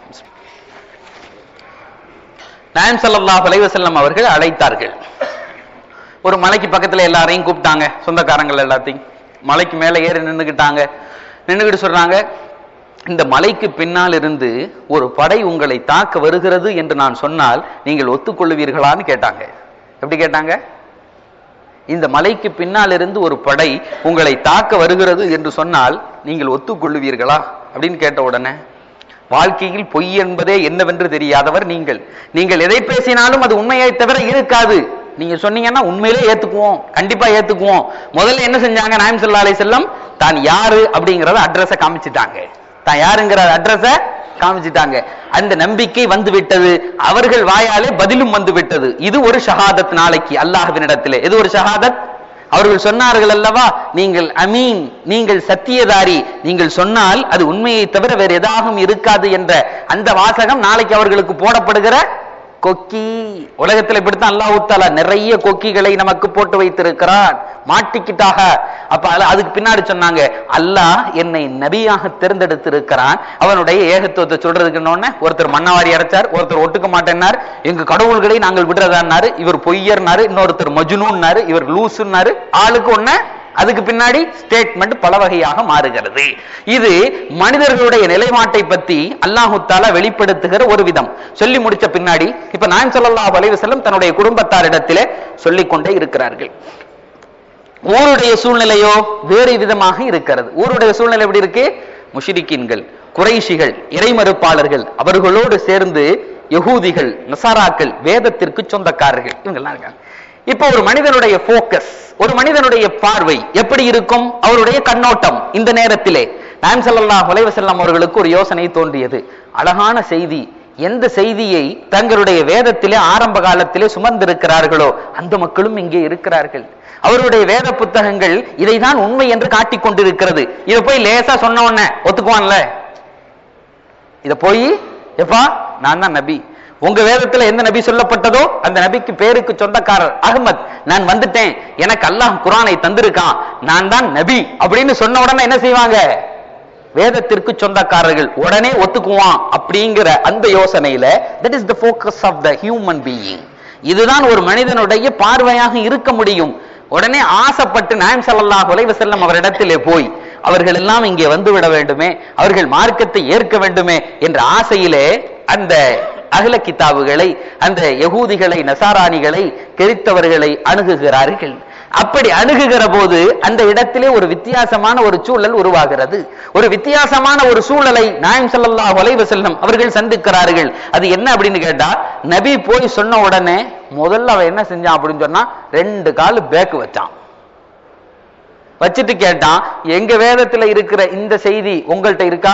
நாயம் ஸல்லல்லாஹு அலைஹி வஸல்லம் அவர்கள் அழைத்தார்கள் ஒரு மலைக்கு பக்கத்துல எல்லாரையும் கூப்பிட்டாங்க சொந்தக்காரங்கள் எல்லாத்தையும் மலைக்கு மேல ஏறி நின்னுக்கிட்டாங்க நின்னுக்கிட்டு சொல்றாங்க இந்த மலைக்கு பின்னால் இருந்து ஒரு படை உங்களை தாக்க வருகிறது என்று நான் சொன்னால் நீங்கள் ஒத்துக்கொள்ளுவீர்களான்னு கேட்டாங்க எப்படி கேட்டாங்க இந்த மலைக்கு பின்னால் இருந்து ஒரு படை உங்களை தாக்க வருகிறது என்று சொன்னால் நீங்கள் ஒத்துக்கொள்ளுவீர்களா அப்படின்னு கேட்ட உடனே வாழ்க்கையில் பொய் என்பதே என்னவென்று தெரியாதவர் நீங்கள் நீங்கள் எதை பேசினாலும் அது உண்மையை தவிர இருக்காது நீங்க சொன்னீங்கன்னா உண்மையிலே ஏத்துக்குவோம் கண்டிப்பா ஏத்துக்குவோம் முதல்ல என்ன செஞ்சாங்க நாயம் ஸல்லல்லாஹு அலைஹி வஸல்லம் தான் யாரு அப்படிங்கறத அட்ரஸ காமிச்சிட்டாங்க தான் யாருங்கிற அட்ரஸ காமிச்சிட்டாங்க அந்த நம்பிக்கை வந்து விட்டது அவர்கள் வாயாலே பதிலும் வந்து விட்டது இது ஒரு ஷஹாதத் நாளைக்கு அல்லாஹ்வினிடத்திலே இது ஒரு ஷஹாதத் அவர்கள் சொன்னார்கள் அல்லவா நீங்கள் அமீன் நீங்கள் சத்தியதாரி நீங்கள் சொன்னால் அது உண்மையை தவிர வேறு எதாகவும் இருக்காது என்ற அந்த வாசகம் நாளைக்கு அவர்களுக்கு போடப்படுகிற கொக்கி உலகத்துல இப்படித்தான் அல்லாஹ் தாலா நிறைய கொக்கிகளை நமக்கு போட்டு வைத்திருக்கிறான் மாட்டிக்கிட்டாக அப்ப அது- அதுக்கு பின்னாடி சொன்னாங்க அல்லாஹ் என்னை நபியாக தேர்ந்தெடுத்திருக்கிறான் அவனுடைய ஏகத்துவத்தை சொல்றதுக்கு உடனே ஒருத்தர் மண்ணவாரி அடைச்சார் ஒருத்தர் ஒட்டுக்க மாட்டேன்னார் எங்க கடவுள்களை நாங்கள் விடுறதான்னாரு இவர் பொய்யர்னாரு இன்னொருத்தர் மஜ்னூன்னாரு இவர் லூசுன்னாரு ஆளுக்கு ஒண்ணு அதுக்கு பின்னாடி ஸ்டேட்மெண்ட் பல வகையாக மாறுகிறது இது மனிதர்களுடைய நிலைப்பாட்டை பத்தி அல்லாஹு தாலா வெளிப்படுத்துகிற ஒரு விதம் சொல்லி முடிச்ச பின்னாடி இப்ப நான் ஸல்லல்லாஹு அலைஹி வஸல்லம் தன்னுடைய குடும்பத்தாரிடத்திலே சொல்லிக் கொண்டே இருக்கிறார்கள் ஊருடைய சூழ்நிலையோ வேறு விதமாக இருக்கிறது ஊருடைய சூழ்நிலை எப்படி இருக்கு முஷிரிக்கின்கள் குறைஷிகள் இறைமறுப்பாளர்கள் அவர்களோடு சேர்ந்து யகூதிகள் நசாராக்கள் வேதத்திற்கு சொந்தக்காரர்கள் இவங்கெல்லாம் இருக்காங்க இப்போ ஒரு மனிதனுடைய போக்கஸ் ஒரு மனிதனுடைய பார்வை எப்படி இருக்கும் அவருடைய கண்ணோட்டம் இந்த நேரத்திலே நான் ஸல்லல்லாஹு அலைஹி வஸல்லம் அவர்களுக்கு ஒரு யோசனை தோன்றியது அழகான செய்தி எந்த செய்தியை தங்களுடைய வேதத்திலே ஆரம்ப காலத்திலே சுமந்திருக்கிறார்களோ அந்த மக்களும் இங்கே இருக்கிறார்கள் அவருடைய வேத புத்தகங்கள் இதைதான் உண்மை என்று காட்டிக் கொண்டிருக்கிறது இதை போய் லேசா சொன்ன உடனே ஒத்துக்குவான்ல இத போய் எப்பா நான் தான் நபி உங்க வேதத்துல எந்த நபி சொல்லப்பட்டதோ அந்த நபிக்கு பேருக்கு சொந்தக்காரர் அகமத் நான் வந்துட்டேன் எனக்கு அல்லாஹ் குரானை தந்திருக்கான் நான் தான் நபி அப்படின்னு சொன்ன உடனே என்ன செய்வாங்க வேதத்திற்கு சொந்தக்காரர்கள் உடனே ஒத்துக்குவான் அப்படிங்கிற அந்த யோசனையில that is the focus of the human being இதுதான் ஒரு மனிதனுடைய பார்வையாக இருக்க முடியும் உடனே ஆசைப்பட்டு நாயம் ஸல்லல்லாஹு அலைஹி வஸல்லம் அவரிடத்திலே போய் அவர்கள் எல்லாம் இங்கே வந்து விட வேண்டுமே அவர்கள் மார்க்கத்தை ஏற்க வேண்டுமே என்ற ஆசையிலே அந்த அகில கிதாபுகளை அந்த யகூதிகளை நசாராணிகளை கெரித்தவர்களை அணுகுகிறார்கள் அப்படி அணுகுகிற போது அந்த இடத்திலே ஒரு வித்தியாசமான ஒரு சூழல் உருவாகிறது ஒரு வித்தியாசமான ஒரு சூழலை நாயம் ஸல்லல்லாஹு அலைஹி வஸல்லம் அவர்கள் சந்திக்கிறார்கள் அது என்ன அப்படின்னு கேட்டா நபி போய் சொன்ன உடனே முதல்ல அவன் என்ன செஞ்சான் அப்படின்னு சொன்னா ரெண்டு கால் பேக்கு வச்சான் வச்சுட்டு கேட்டான் எங்க வேதத்துல இருக்கிற இந்த செய்தி உங்கள்கிட்ட இருக்கா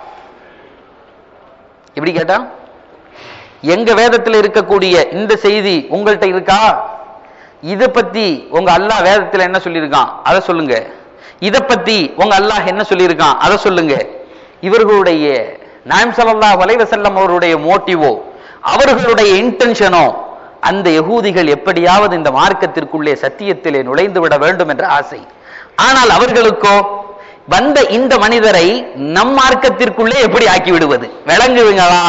இப்படி கேட்டான் எங்க வேதத்துல இருக்கக்கூடிய இந்த செய்தி உங்கள்கிட்ட இருக்கா இத பத்தி உங்க அல்லாஹ் வேதத்துல என்ன சொல்லியிருக்கான் அதை சொல்லுங்க இத பத்தி உங்க அல்லாஹ் என்ன சொல்லியிருக்கான் அதை சொல்லுங்க இவர்களுடைய நாயம் ஸல்லல்லாஹு அலைஹி வஸல்லம் அவருடைய மோட்டிவோ அவர்களுடைய இன்டென்ஷனோ அந்த யகூதிகள் எப்படியாவது இந்த மார்க்கத்திற்குள்ளே சத்தியத்திலே நுழைந்து விட வேண்டும் என்ற ஆசை ஆனால் அவர்களுக்கோ வந்த இந்த மனிதரை நம் மார்க்கத்திற்குள்ளே எப்படி ஆக்கி விடுவது விளங்குவீங்களா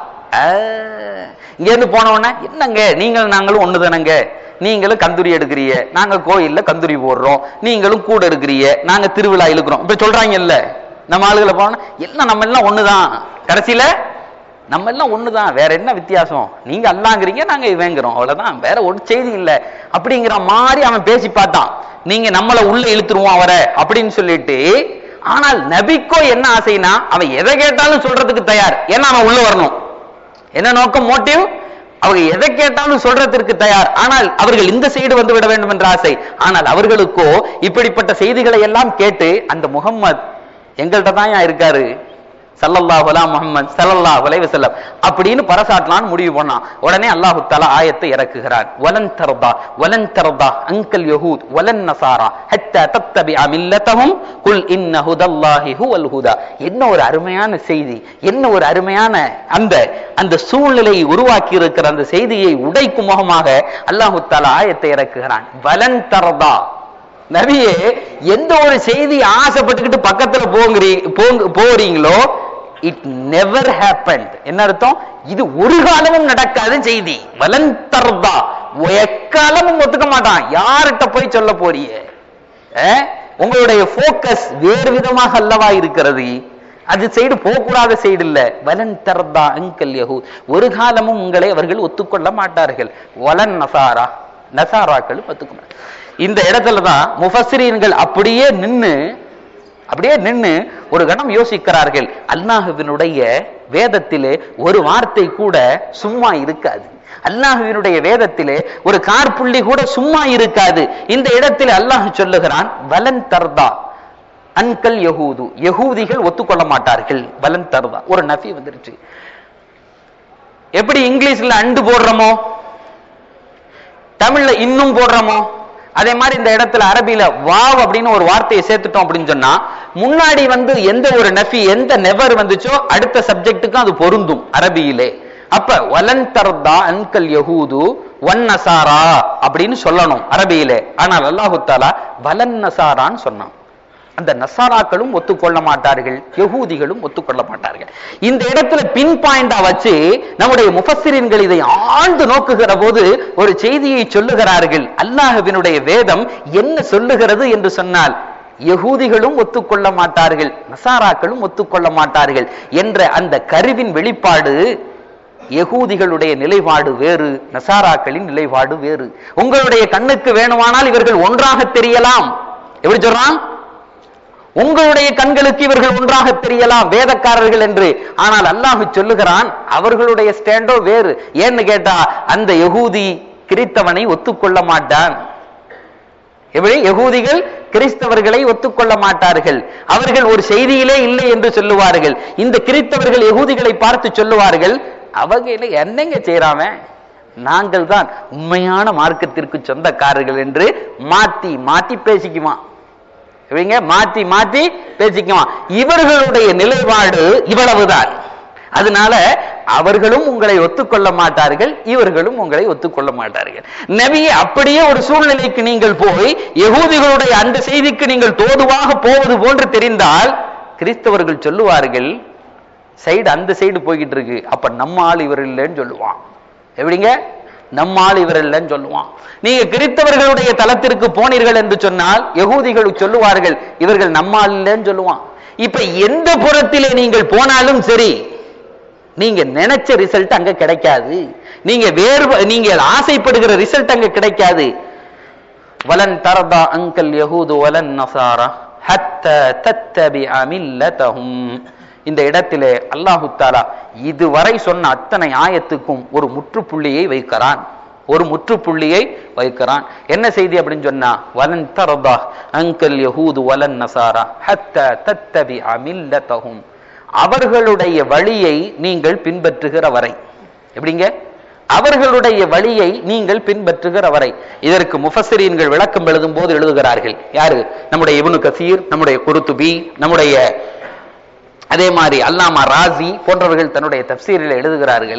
இங்க இருந்து போனவொடனே என்னங்க நீங்களும் நாங்களும் ஒண்ணுதானங்க நீங்களும் கந்துரி எடுக்கிறீங்க நாங்க கோயில்ல கந்துரி போடுறோம் நீங்களும் கூட எடுக்கிறீங்க நாங்க திருவிழா இழுக்கிறோம் இப்படி சொல்றாங்கல்ல நம்ம ஆளுகளை போனா எல்லாம் நம்ம எல்லாம் ஒண்ணுதான் கடைசியில நம்ம எல்லாம் ஒண்ணுதான் வேற என்ன வித்தியாசம் நீங்க அல்லாங்கிறீங்க நாங்க இவங்கிறோம் அவ்வளவுதான் வேற ஒரு செய்தி இல்ல அப்படிங்கிற மாதிரி அவன் பேசி பார்த்தான் நீங்க நம்மள உள்ள இழுத்துருவோம் அவரை அப்படின்னு சொல்லிட்டு ஆனால் நபிக்கோ என்ன ஆசைனா அவன் எதை கேட்டாலும் சொல்றதுக்கு தயார் ஏன்னா அவன் உள்ள வரணும் என்ன நோக்கம் மோட்டிவ் அவங்க எதை கேட்டாலும் சொல்றதற்கு தயார் ஆனால் அவர்கள் இந்த சைடு வந்து விட வேண்டும் என்ற ஆசை ஆனால் அவர்களுக்கோ இப்படிப்பட்ட செய்திகளை எல்லாம் கேட்டு அந்த முகம்மது எங்கள்கிட்ட தான் இருக்காரு சல்லல்லாஹு அலா முஹம்மது ஸல்லல்லாஹு அலைஹி வஸல்லம் அப்படின்னு பரசாட்டலான்னு முடிவு பண்ணான் உடனே அல்லாஹு தஆலா ஆயத்தை இறக்குகிறான் வலன் தர்தா வலன் தர்தா அங்கல் யஹூத் வலன் நசாரா ஹத்தா தத்தபிஅ மில்லத்தஹும் குல் இன்ன ஹுதல்லாஹி ஹுவல் ஹுதா என்ன ஒரு அருமையான செய்தி என்ன ஒரு அருமையான அந்த அந்த சூழ்நிலையை உருவாக்கி இருக்கிற அந்த செய்தியை உடைக்கும் முகமாக அல்லாஹு தஆலா ஆயத்தை இறக்குகிறான் வலன் தர்தா நபியே எந்த ஒரு செய்தி ஆசைப்பட்டுக்கிட்டு பக்கத்துல போங்கிறீ போங்க போறீங்களோ இட் நெவர் ஹேப்பன் என்ன அர்த்தம் இது ஒரு காலமும் நடக்காத செய்தி வலந்தர்தா எக்காலமும் ஒத்துக்க மாட்டான் யார்கிட்ட போய் சொல்ல போறிய உங்களுடைய போக்கஸ் வேறு விதமாக அல்லவா இருக்கிறது அது சைடு போகக்கூடாத சைடு இல்ல வலன் தர்தா அங்கல் யஹூ ஒரு காலமும் உங்களை அவர்கள் ஒத்துக்கொள்ள மாட்டார்கள் வலன் நசாரா நசாராக்களும் ஒத்துக்க மாட்டார்கள் இந்த இடத்துல தான் முஃபஸ்ரீன்கள் அப்படியே நின்னு அப்படியே நின்னு ஒரு கணம் யோசிக்கிறார்கள் அல்லாஹுவினுடைய வேதத்திலே ஒரு வார்த்தை கூட சும்மா இருக்காது அல்லாஹுவினுடைய வேதத்திலே ஒரு கார்புள்ளி கூட சும்மா இருக்காது இந்த இடத்தில் அல்லாஹ் சொல்லுகிறான் வலன் தர்தா அன்கல் யகூது யகூதிகள் ஒத்துக்கொள்ள மாட்டார்கள் வலன் தர்தா ஒரு நஃபி வந்துருச்சு எப்படி இங்கிலீஷ்ல அண்டு போடுறோமோ தமிழ்ல இன்னும் போடுறோமோ அதே மாதிரி இந்த இடத்துல அரபியில வாவ் அப்படின்னு ஒரு வார்த்தையை சேர்த்துட்டோம் அப்படின்னு சொன்னா முன்னாடி வந்து எந்த ஒரு நஃபி எந்த நெவர் வந்துச்சோ அடுத்த சப்ஜெக்ட்டுக்கும் அது பொருந்தும் அரபியிலே அப்ப வலன் தர்தா அன்கல் யஹூது வன் நசாரா அப்படின்னு சொல்லணும் அரபியிலே ஆனால் அல்லாஹு தாலா வலன் நசாரான்னு சொன்னான் அந்த நசாராக்களும் ஒத்துக்கொள்ள மாட்டார்கள் யகூதிகளும் ஒத்துக்கொள்ள மாட்டார்கள் இந்த இடத்துல பின் பாயிண்டா வச்சு நம்முடைய முஃபஸ்ஸிரின்கள் இதை ஆழ்ந்து நோக்குகிற போது ஒரு செய்தியை சொல்லுகிறார்கள் அல்லாஹ்வினுடைய வேதம் என்ன சொல்லுகிறது என்று சொன்னால் யகூதிகளும் ஒத்துக்கொள்ள மாட்டார்கள் நசாராக்களும் ஒத்துக்கொள்ள மாட்டார்கள் என்ற அந்த கருவின் வெளிப்பாடு யகூதிகளுடைய நிலைப்பாடு வேறு நசாராக்களின் நிலைப்பாடு வேறு உங்களுடைய கண்ணுக்கு வேணுமானால் இவர்கள் ஒன்றாக தெரியலாம் எப்படி சொல்றான் உங்களுடைய கண்களுக்கு இவர்கள் ஒன்றாக தெரியலாம் வேதக்காரர்கள் என்று ஆனால் அல்லாஹ் சொல்லுகிறான் அவர்களுடைய ஸ்டாண்டோ வேறு ஏன்னு கேட்டா அந்த யகூதி கிறித்தவனை ஒத்துக்கொள்ள மாட்டான் எப்படி யகூதிகள் கிறிஸ்தவர்களை ஒத்துக்கொள்ள மாட்டார்கள் அவர்கள் ஒரு செய்தியிலே இல்லை என்று சொல்லுவார்கள் இந்த கிறிஸ்தவர்கள் யகூதிகளை பார்த்து சொல்லுவார்கள் அவங்க இல்லை என்னங்க செய்யறாம நாங்கள் தான் உண்மையான மார்க்கத்திற்கு சொந்தக்காரர்கள் என்று மாத்தி மாத்தி பேசிக்குவான் இவங்க மாத்தி மாத்தி பேசிக்குவான் இவர்களுடைய நிலைப்பாடு இவ்வளவுதான் அதனால அவர்களும் உங்களை ஒத்துக்கொள்ள மாட்டார்கள் இவர்களும் உங்களை ஒத்துக்கொள்ள மாட்டார்கள் நபியே அப்படியே ஒரு சூழ்நிலைக்கு நீங்கள் போய் யகூதிகளுடைய அந்த செய்திக்கு நீங்கள் தோதுவாக போவது போன்று தெரிந்தால் கிறிஸ்தவர்கள் சொல்லுவார்கள் சைடு அந்த சைடு போய்கிட்டு இருக்கு அப்ப நம்ம ஆள் இவர் இல்லைன்னு சொல்லுவான் எப்படிங்க நம்ம ஆள் இவர் இல்லைன்னு சொல்லுவான் நீங்க கிறிஸ்தவர்களுடைய தளத்திற்கு போனீர்கள் என்று சொன்னால் யகூதிகள் சொல்லுவார்கள் இவர்கள் நம்ம ஆள் இல்லைன்னு சொல்லுவான் இப்ப எந்த புறத்திலே நீங்கள் போனாலும் சரி நீங்க நினைச்ச ரிசல்ட் அங்க கிடைக்காது நீங்க வேறு நீங்க ஆசைப்படுகிற ரிசல்ட் அங்க கிடைக்காது வலன் தரதா அங்கல் யஹூது வலன் நசாரா ஹத்த தத்தபிஅ மில்லதஹும் இந்த இடத்திலே அல்லாஹு தாலா இதுவரை சொன்ன அத்தனை ஆயத்துக்கும் ஒரு முற்றுப்புள்ளியை வைக்கிறான் ஒரு முற்றுப்புள்ளியை வைக்கிறான் என்ன செய்தி அப்படின்னு சொன்னா வலன் தரதா அங்கல் யஹூது வலன் நசாரா ஹத்த தத்தபிஅ மில்லதஹும் அவர்களுடைய வழியை நீங்கள் பின்பற்றுகிற வரை எப்படிங்க அவர்களுடைய வழியை நீங்கள் பின்பற்றுகிற வரை இதற்கு முஃபஸ்ஸரீன்கள் விளக்கம் எழுதும் போது எழுதுகிறார்கள் யாரு நம்முடைய இப்னு கசீர் நம்முடைய குருத்துபி நம்முடைய அதே மாதிரி அல்லாமா ராசி போன்றவர்கள் தன்னுடைய தப்சீரில் எழுதுகிறார்கள்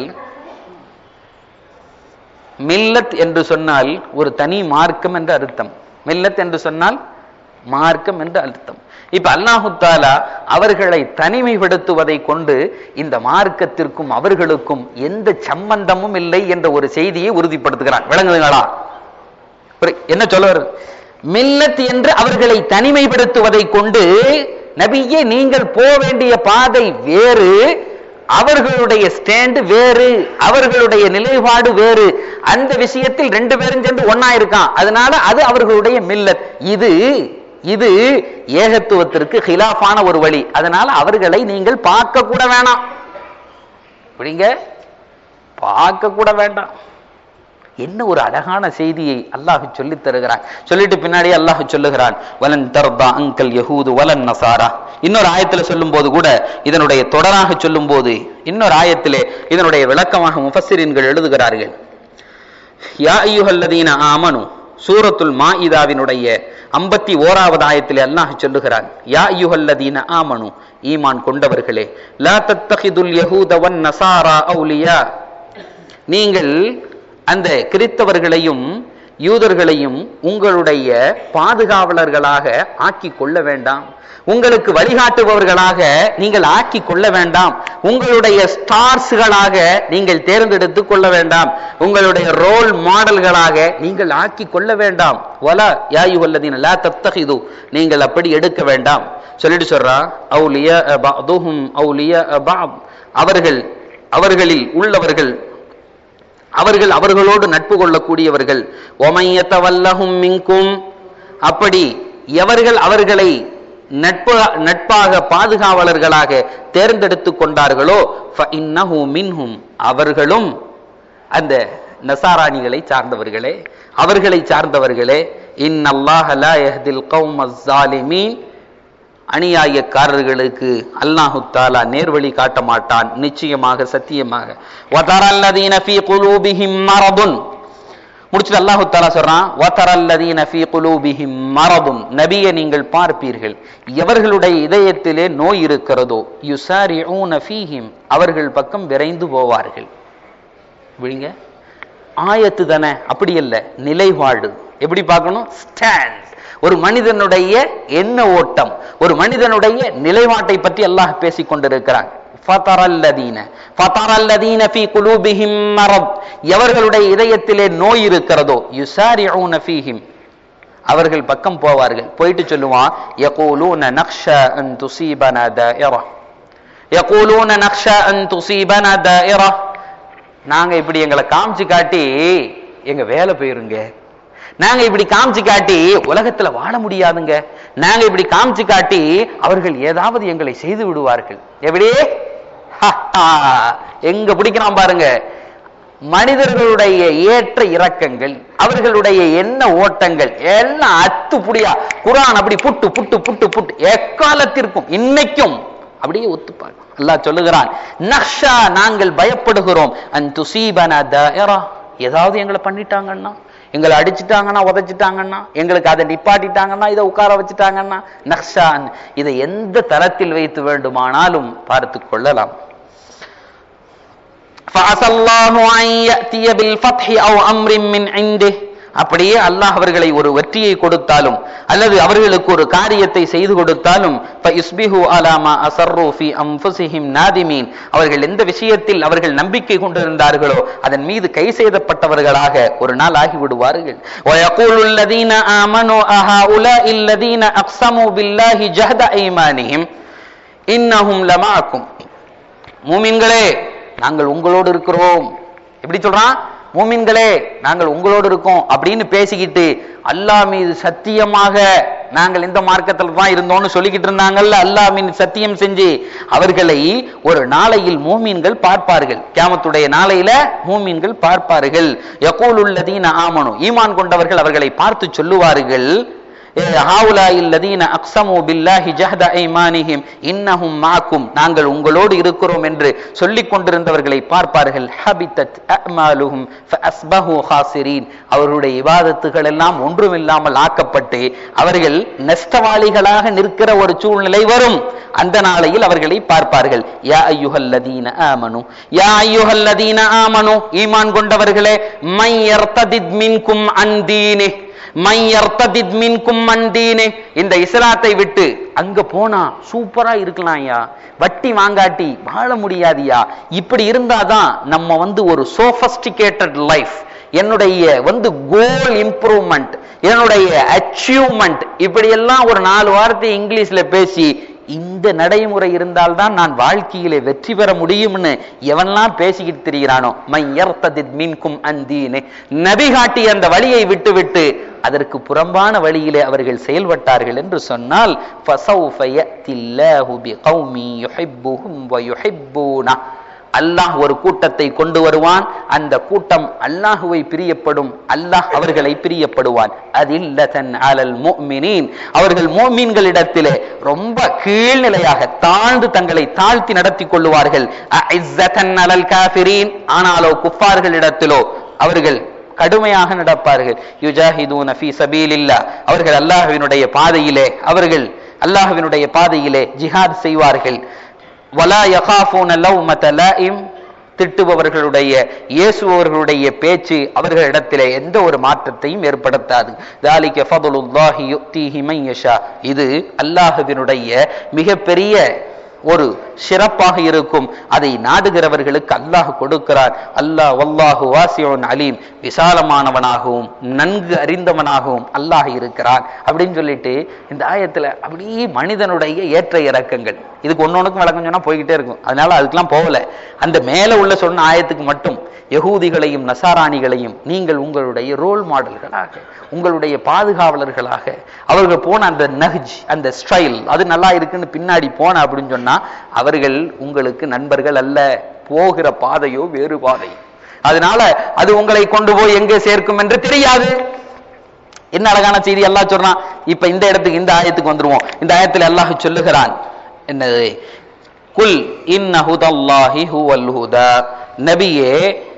மில்லத் என்று சொன்னால் ஒரு தனி மார்க்கம் என்று அர்த்தம் மில்லத் என்று சொன்னால் மார்க்கம் என்று அர்த்தம் இப்ப அல்லாஹு தாலா அவர்களை தனிமைப்படுத்துவதை கொண்டு இந்த மார்க்கத்திற்கும் அவர்களுக்கும் எந்த சம்பந்தமும் இல்லை என்ற ஒரு செய்தியை உறுதிப்படுத்துகிறான் விளங்குதுங்களா புரி- என்ன சொல்ல வருது மில்லத் என்று அவர்களை தனிமைப்படுத்துவதை கொண்டு நபியே நீங்கள் போக வேண்டிய பாதை வேறு அவர்களுடைய ஸ்டாண்டு வேறு அவர்களுடைய நிலைப்பாடு வேறு அந்த விஷயத்தில் ரெண்டு பேரும் சேர்ந்து ஒன்னா இருக்கான் அதனால அது அவர்களுடைய மில்லத் இது இது ஏகத்துவத்திற்கு ஹிலாஃபான ஒரு வழி அதனால அவர்களை நீங்கள் பார்க்க கூட வேணாம் இப்படிங்க பார்க்க கூட வேண்டாம் என்ன ஒரு அழகான செய்தியை அல்லாஹ் சொல்லித் தருகிறான் சொல்லிட்டு பின்னாடி அல்லாஹ் சொல்லுகிறான் வலன் தர்தா அங்கல் யஹூது வலன் நசாரா இன்னொரு ஆயத்துல சொல்லும் போது கூட இதனுடைய தொடராக சொல்லும் போது இன்னொரு ஆயத்திலே இதனுடைய விளக்கமாக முஃபஸ்ஸிரீன்கள் எழுதுகிறார்கள் யா ஐயுஹல்லதீன ஆமனு சூரத்துல் மாஇதாவினுடைய ஐம்பத்தி ஓராவது ஆயத்திலே அல்லாஹ் சொல்லுகிறான் யா ஐயுஹல்லதீன ஆமனு ஈமான் கொண்டவர்களே லா தத்தஹிதுல் யஹூத வன் நசாரா அவுலியா நீங்கள் அந்த கிறித்தவர்களையும் யூதர்களையும் உங்களுடைய பாதுகாவலர்களாக ஆக்கி கொள்ள வேண்டாம் உங்களுக்கு வழிகாட்டுபவர்களாக நீங்கள் ஆக்கி கொள்ள வேண்டாம் உங்களுடைய ஸ்டார்ஸ்களாக நீங்கள் தேர்ந்தெடுத்துக் கொள்ள வேண்டாம் உங்களுடைய ரோல் மாடல்களாக நீங்கள் ஆக்கி கொள்ள வேண்டாம் வலா யாயு வல்லதீன லா தத்தஹிது நீங்கள் அப்படி எடுக்க வேண்டாம் சொல்லிட்டு சொல்றா அவுலிய பஅதுஹும் அவுலிய பஅத் அவர்கள் அவர்களில் உள்ளவர்கள் அவர்கள் அவர்களோடு நட்பு கொள்ளக்கூடியவர்கள் ஒமையத்தவல்லஹும் மின்கும் அப்படி எவர்கள் அவர்களை நட்பு நட்பாக பாதுகாவலர்களாக தேர்ந்தெடுத்து கொண்டார்களோ ஃபஇன்னஹு மின்ஹும் அவர்களும் அந்த நசாராணிகளை சார்ந்தவர்களே அவர்களை சார்ந்தவர்களே இன்னல்லாஹ லா யஹ்தில் கௌமஸ் ஸாலிமீன் அநியாயக்காரர்களுக்கு அல்லாஹு தாலா நேர்வழி காட்ட மாட்டான் நிச்சயமாக சத்தியமாக வதரல்லதீன ஃபீ குலூபிஹிம் மரதுன் முடிச்சுட்டு அல்லாஹு தாலா சொல்றான் வதரல்லதீன ஃபீ குலூபிஹிம் மரதுன் நபியை நீங்கள் பார்ப்பீர்கள் எவர்களுடைய இதயத்திலே நோய் இருக்கிறதோ யுசாரிஊன ஃபீஹிம் அவர்கள் பக்கம் விரைந்து போவார்கள் விழுங்க ஆயத்து தானே அப்படி இல்ல நிலைப்பாடு எப்படி பார்க்கணும் ஸ்டாண்ட் ஒரு மனிதனுடைய எண்ண ஓட்டம் ஒரு மனிதனுடைய நிலைப்பாட்டை பற்றி அல்லாஹ் பேசிக் கொண்டிருக்கிறான் ஃபதரல்லதீன ஃபதரல்லதீன ஃபீ குலூபிஹிம் மரத் எவர்களுடைய இதயத்திலே நோய் இருக்கிறதோ யுசாரிஊன ஃபீஹிம் அவர்கள் பக்கம் போவார்கள் போயிட்டு சொல்லுவான் யகூலூன நக்ஷா அன் துஸீபனா தாயிரா யகூலூன நக்ஷா அன் துஸீபனா தாயிரா நாங்க இப்படி எங்களை காமிச்சு காட்டி எங்க வேலை போயிருங்க நாங்க இப்படி காமிச்சு காட்டி உலகத்துல வாழ முடியாதுங்க நாங்க இப்படி காமிச்சு காட்டி அவர்கள் ஏதாவது எங்களை செய்து விடுவார்கள் எப்படி எங்க பிடிக்கிறான் பாருங்க மனிதர்களுடைய ஏற்ற இறக்கங்கள் அவர்களுடைய எண்ண ஓட்டங்கள் எல்லாம் அத்து புடியா குரான் அப்படி புட்டு புட்டு புட்டு புட்டு எக்காலத்திற்கும் இன்னைக்கும் அப்படியே ஒத்துப்பாங்க அல்லாஹ் சொல்லுகிறான் நக்ஷா நாங்கள் பயப்படுகிறோம் அன் துசீபன தாயிரா ஏதாவது எங்களை பண்ணிட்டாங்கன்னா எங்களை அடிச்சிட்டாங்கன்னா உதைச்சிட்டாங்கன்னா எங்களுக்கு அதை நிப்பாட்டிட்டாங்கன்னா இதை உட்கார வச்சுட்டாங்கன்னா நக்ஷான் இதை எந்த தரத்தில் வைத்து வேண்டுமானாலும் பார்த்து கொள்ளலாம் فعسى الله أن يأتي بالفتح أو أمر من عنده அப்படியே அல்லாஹ் அவர்களை ஒரு வெற்றியை கொடுத்தாலும் அல்லது அவர்களுக்கு ஒரு காரியத்தை செய்து கொடுத்தாலும் فَيُصْبِحُوا عَلَى مَا أَسَرُّوا فِي أَنفُسِهِمْ نَادِمِينَ அவர்கள் எந்த விஷயத்தில் அவர்கள் நம்பிக்கை கொண்டிருந்தார்களோ அதன் மீது கை செய்தப்பட்டவர்களாக ஒரு நாள் ஆகிவிடுவார்கள் وَيَقُولُ الَّذِينَ آمَنُوا أَهَؤُلَاءِ الَّذِينَ أَقْسَمُوا بِاللَّهِ جَهْدَ أَيْمَانِهِمْ إِنَّهُمْ لَمَعَكُمْ மூமின்களே நாங்கள் உங்களோடு இருக்கிறோம் எப்படி சொல்றான் மூமின்களே நாங்கள் உங்களோடு இருக்கோம் அப்படின்னு பேசிக்கிட்டு அல்லாஹ் மீது சத்தியமாக நாங்கள் இந்த மார்க்கத்துல தான் இருந்தோம்னு சொல்லிக்கிட்டு இருந்தாங்கல்ல அல்லாஹ் மீது சத்தியம் செஞ்சு அவர்களை ஒரு நாளையில் மூமீன்கள் பார்ப்பார்கள் கியாமத்துடைய நாளையில மூமீன்கள் பார்ப்பார்கள் யகூலுல்லதீன ஆமனு ஈமான் கொண்டவர்கள் அவர்களை பார்த்து சொல்லுவார்கள் நாங்கள் உங்களோடு இருக்கிறோம் என்று சொல்லிக் கொண்டிருந்தவர்களை பார்ப்பார்கள் அவர்களுடைய இவாதத்துகள் எல்லாம் ஒன்றுமில்லாமல் ஆக்கப்பட்டு அவர்கள் நஷ்டவாளிகளாக நிற்கிற ஒரு சூழ்நிலை வரும் அந்த நாளையில் அவர்களை பார்ப்பார்கள் யா ஐயுஹல்லதீன ஆமனு யா ஐயுஹல்லதீன ஆமனு ஈமான் கொண்டவர்களே மை யர்ததித் மின்கும் அன் தீனி இந்த இஸ்லாத்தை விட்டு அங்க போனா சூப்பரா இருக்கலாம் ஐயா வட்டி வாங்காட்டி வாழ முடியாதியா இப்படி இருந்தாதான் நம்ம வந்து ஒரு சோபஸ்டிகேட்டட் லைஃப் என்னுடைய வந்து கோல் இம்ப்ரூவ்மெண்ட் என்னுடைய அச்சீவ்மெண்ட் இப்படி எல்லாம் ஒரு நாலு வார்த்தை இங்கிலீஷ்ல பேசி இந்த நடைமுறை இருந்தால்தான் நான் வாழ்க்கையிலே வெற்றி பெற முடியும்னு எவன்லாம் பேசிக்கிட்டு திரிகிறானோ மையர்த்ததித் மீன்கும் அந்தீனே நபி காட்டிய அந்த வழியை விட்டுவிட்டு அதற்கு புறம்பான வழியிலே அவர்கள் செயல்பட்டார்கள் என்று சொன்னால் அல்லாஹ் ஒரு கூட்டத்தை கொண்டு வருவான் அந்த கூட்டம் அல்லாஹுவை பிரியப்படும் அல்லாஹ் அவர்களை பிரியப்படுவான் அதில்லதன் அலல் முஃமினீன் அவர்கள் மோமீன்களிடத்திலே ரொம்ப கீழ்நிலையாக தாழ்ந்து தங்களை தாழ்த்தி நடத்தி கொள்ளுவார்கள் அஇஸ்ஸதன் அலல் காஃபிரீன் ஆனாலோ குஃபார்களிடத்திலோ அவர்கள் கடுமையாக நடப்பார்கள் யுஜாஹிதூன ஃபீ சபீலில்லா அவர்கள் அல்லாஹ்வினுடைய பாதையிலே அவர்கள் அல்லாஹ்வினுடைய பாதையிலே ஜிஹாத் செய்வார்கள் வலா யகாஃபூன லவ்மத லாயிம் திட்டுபவர்களுடைய இயேசுபவர்களுடைய பேச்சு அவர்களிடத்திலே எந்த ஒரு மாற்றத்தையும் ஏற்படுத்தாது தாலிக ஃபதுலுல்லாஹி யுக்திஹி மன் யஷா இது அல்லாஹ்வினுடைய மிகப்பெரிய ஒரு சிறப்பாக இருக்கும் அதை நாடுகிறவர்களுக்கு அல்லாஹ் கொடுக்கிறார் அல்லாஹ் வல்லாஹு வாசியோன் அலீம் விசாலமானவனாகவும் நன்கு அறிந்தவனாகவும் அல்லாஹ் இருக்கிறான் அப்படின்னு சொல்லிட்டு இந்த ஆயத்துல அப்படியே மனிதனுடைய ஏற்ற இறக்கங்கள் இதுக்கு ஒன்னொன்னுக்கும் விளக்கம் சொன்னா போய்கிட்டே இருக்கும் அதனால அதுக்கெல்லாம் போகல அந்த மேல உள்ள சொன்ன ஆயத்துக்கு மட்டும் யகூதிகளையும் நசாராணிகளையும் நீங்கள் உங்களுடைய ரோல் மாடல்களாக உங்களுடைய பாதுகாவலர்களாக அவர்கள் போன அந்த நஹ்ஜ் அந்த ஸ்டைல் அது நல்லா இருக்குன்னு பின்னாடி போன அப்படின்னு சொன்னா அவர்கள் உங்களுக்கு நண்பர்கள் அல்ல போகிற பாதையோ வேறு பாதை அதனால அது உங்களை கொண்டு போய் எங்கே சேர்க்கும் என்று தெரியாது என்ன அழகான செய்தி அல்லாஹ் சொல்றான் இப்ப இந்த இடத்துக்கு இந்த ஆயத்துக்கு வந்துருவோம் இந்த ஆயத்தில் அல்லாஹ் சொல்லுகிறான் என்னது குல் இன்ன ஹுதல்லாஹி ஹுவல் ஹுதா நபியே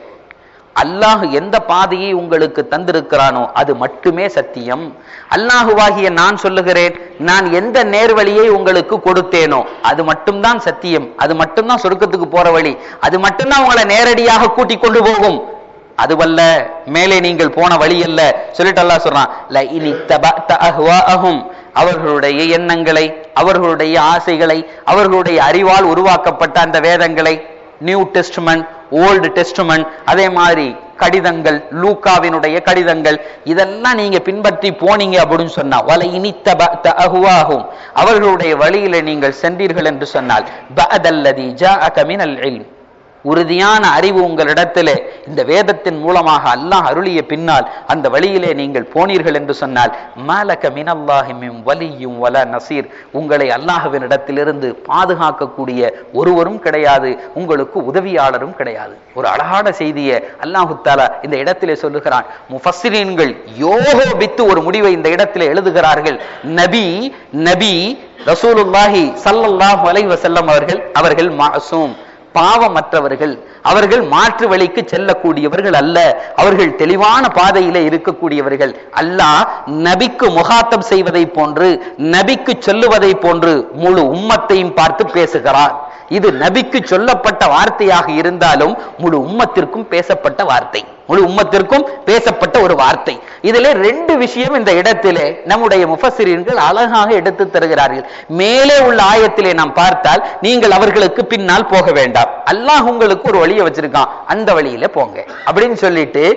அல்லாஹ் எந்த பாதையை உங்களுக்கு தந்திருக்கிறானோ அது மட்டுமே சத்தியம் அல்லாஹுவாகிய நான் சொல்லுகிறேன் நான் எந்த நேர்வழியை உங்களுக்கு கொடுத்தேனோ அது மட்டும்தான் சத்தியம் அது மட்டும்தான் சொர்க்கத்துக்கு போற வழி அது மட்டும்தான் உங்களை நேரடியாக கூட்டிக் கொண்டு போகும் அதுவல்ல மேலே நீங்கள் போன வழி அல்ல சொல்லிட்டு அல்லாஹ் சொல்றான் ல இனி தபஅத அஹ்வாஅஹும் அவர்களுடைய எண்ணங்களை அவர்களுடைய ஆசைகளை அவர்களுடைய அறிவால் உருவாக்கப்பட்ட அந்த வேதங்களை நியூ டெஸ்ட்மெண்ட் ஓல்டு டெஸ்ட்மெண்ட் அதே மாதிரி கடிதங்கள் லூக்காவினுடைய கடிதங்கள் இதெல்லாம் நீங்க பின்பற்றி போனீங்க அப்படின்னு சொன்னா வல இனித்த அகுவாகும் அவர்களுடைய வழியில நீங்கள் சென்றீர்கள் என்று சொன்னால் பஅதல்லதி ஜாஅக மினல் இல்ம் உறுதியான அறிவு உங்களிடத்திலே இந்த வேதத்தின் மூலமாக அல்லாஹ் அருளிய பின்னால் அந்த வழியிலே நீங்கள் போனீர்கள் என்று சொன்னால் மாலக மினல்லாஹி மின் வலியும் வல நசீர் உங்களை அல்லாஹ்வின் இடத்திலிருந்து பாதுகாக்கக்கூடிய ஒருவரும் கிடையாது உங்களுக்கு உதவியாளரும் கிடையாது ஒரு அழகான செய்தியை அல்லாஹு தாலா இந்த இடத்திலே சொல்லுகிறான் முஃபஸ்ஸிரீன்கள் யோகோபித்து ஒரு முடிவை இந்த இடத்திலே எழுதுகிறார்கள் நபி நபி ரசூலுல்லாஹி ஸல்லல்லாஹு அலைஹி வஸல்லம் அவர்கள் அவர்கள் மாசூம் பாவமற்றவர்கள் அவர்கள் மாற்று வழிக்கு செல்லக்கூடியவர்கள் அல்ல அவர்கள் தெளிவான பாதையிலே இருக்கக்கூடியவர்கள் அல்லாஹ் நபிக்கு முகாத்தம் செய்வதை போன்று நபிக்கு சொல்லுவதை போன்று முழு உம்மத்தையும் பார்த்து பேசுகிறார் இது நபிக்கு சொல்லப்பட்ட வார்த்தையாக இருந்தாலும் முழு உம்மத்திற்கும் பேசப்பட்ட வார்த்தை முழு உம்மத்திற்கும் பேசப்பட்ட ஒரு வார்த்தை இதிலே ரெண்டு விஷயம் இந்த இடத்திலே நம்முடைய முஃபசிரியர்கள் அழகாக எடுத்து தருகிறார்கள் மேலே உள்ள ஆயத்திலே நாம் பார்த்தால் நீங்கள் அவர்களுக்கு பின்னால் போக வேண்டாம் அல்லாஹ் உங்களுக்கு ஒரு வழியை வச்சிருக்கான் அந்த வழியில போங்க அப்படின்னு சொல்லிட்டு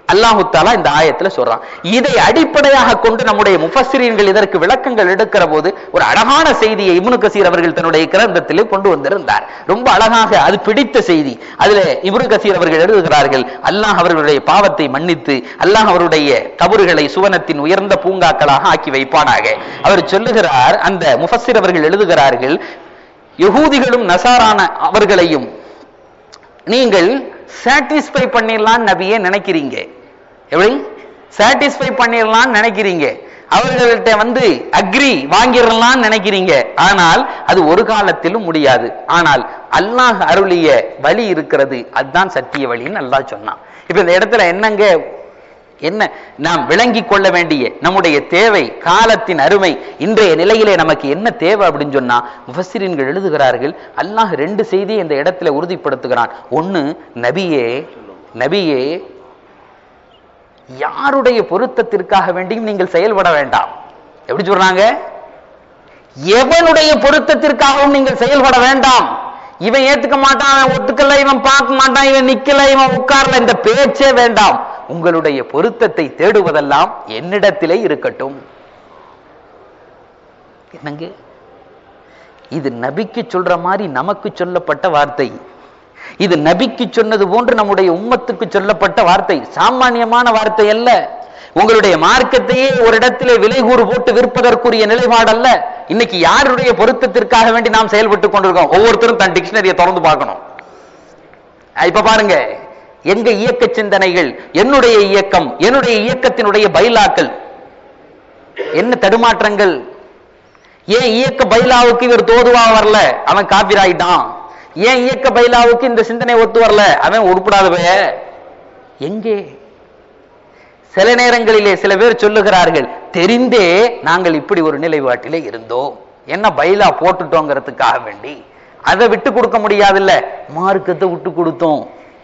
அல்லாஹு தாலா இந்த ஆயத்துல சொல்றான் இதை அடிப்படையாக கொண்டு நம்முடைய முஃபஸ்ஸிரீன்கள் இதற்கு விளக்கங்கள் எடுக்கிற போது ஒரு அழகான செய்தியை இப்னு கசீர் அவர்கள் தன்னுடைய கிரந்தத்திலே கொண்டு வந்திருந்தார் ரொம்ப அழகாக அது பிடித்த செய்தி அதுல இப்னு கசீர் அவர்கள் எழுதுகிறார்கள் அல்லாஹ் அவர்களுடைய பாவத்தை மன்னித்து அல்லாஹ் அவருடைய கபறுகளை சுவனத்தின் உயர்ந்த பூங்காக்களாக ஆக்கி வைப்பானாக அவர் சொல்லுகிறார் அந்த முஃபஸ்ஸிர் அவர்கள் எழுதுகிறார்கள் யகூதிகளும் நசாரான அவர்களையும் நீங்கள் சாட்டிஸ்ஃபை பண்ணிடலாம் நபியே நினைக்கிறீங்க எப்படி சாட்டிஸ்ஃபை பண்ணிடலாம் நினைக்கிறீங்க அவர்கள்ட்ட வந்து அக்ரி வாங்கிடலாம் நினைக்கிறீங்க ஆனால் அது ஒரு காலத்திலும் முடியாது ஆனால் அல்லாஹ் அருளிய வழி இருக்கிறது அதுதான் சத்திய வழின்னு அல்லாஹ் சொன்னான் இப்ப இந்த இடத்துல என்னங்க என்ன நாம் விளங்கி கொள்ள வேண்டிய நம்முடைய தேவை காலத்தின் அருமை இன்றைய நிலையிலே நமக்கு என்ன தேவை அப்படின்னு சொன்னா முஃபஸ்ஸிரீன்கள் எழுதுகிறார்கள் அல்லாஹ் ரெண்டு செய்தியை இந்த இடத்துல உறுதிப்படுத்துகிறான் ஒண்ணு நபியே நபியே யாருடைய பொருத்தத்திற்காக வேண்டியும் நீங்கள் செயல்பட வேண்டாம் எப்படி சொல்றாங்க எவனுடைய பொருத்தத்திற்காகவும் நீங்கள் செயல்பட வேண்டாம் இவன் ஏத்துக்க மாட்டான் அவன் ஒத்துக்கல இவன் பார்க்க மாட்டான் இவன் நிக்கல இவன் உட்கார்ல இந்த பேச்சே வேண்டாம் உங்களுடைய பொருத்தத்தை தேடுவதெல்லாம் என்னிடத்திலே இருக்கட்டும் என்னங்க இது நபிக்கு சொல்ற மாதிரி நமக்கு சொல்லப்பட்ட வார்த்தை இது நபிக்கு சொன்னது போன்று நம்முடைய உம்மத்துக்கு சொல்லப்பட்ட வார்த்தை சாமானியமான வார்த்தை அல்ல உங்களுடைய மார்க்கத்தையே ஒரு இடத்திலே விலை கூறு போட்டு விற்பதற்குரிய நிலைப்பாடு அல்ல இன்னைக்கு யாருடைய பொருத்தத்திற்காக வேண்டி நாம் செயல்பட்டு கொண்டிருக்கோம் ஒவ்வொருத்தரும் தன் டிக்ஷனரியை திறந்து பார்க்கணும் அஹ் இப்ப பாருங்க எங்க இயக்க சிந்தனைகள் என்னுடைய இயக்கம் என்னுடைய இயக்கத்தினுடைய பைலாக்கள் என்ன தடுமாற்றங்கள் ஏன் இயக்க பைலாவுக்கு இவர் தோதுவா வரல அவன் காப்பிராயிட்டான் ஏன் இயக்க பைலாவுக்கு இந்த சிந்தனை ஒத்து வரல அவன் உருப்படாதவ எங்கே சில நேரங்களிலே சில பேர் சொல்லுகிறார்கள் தெரிந்தே நாங்கள் இப்படி ஒரு நிலைப்பாட்டிலே இருந்தோம் என்ன பைலா போட்டுட்டோங்கிறதுக்காக வேண்டி அதை விட்டு கொடுக்க முடியாதுல்ல மார்க்கத்தை விட்டு கொடுத்தோம்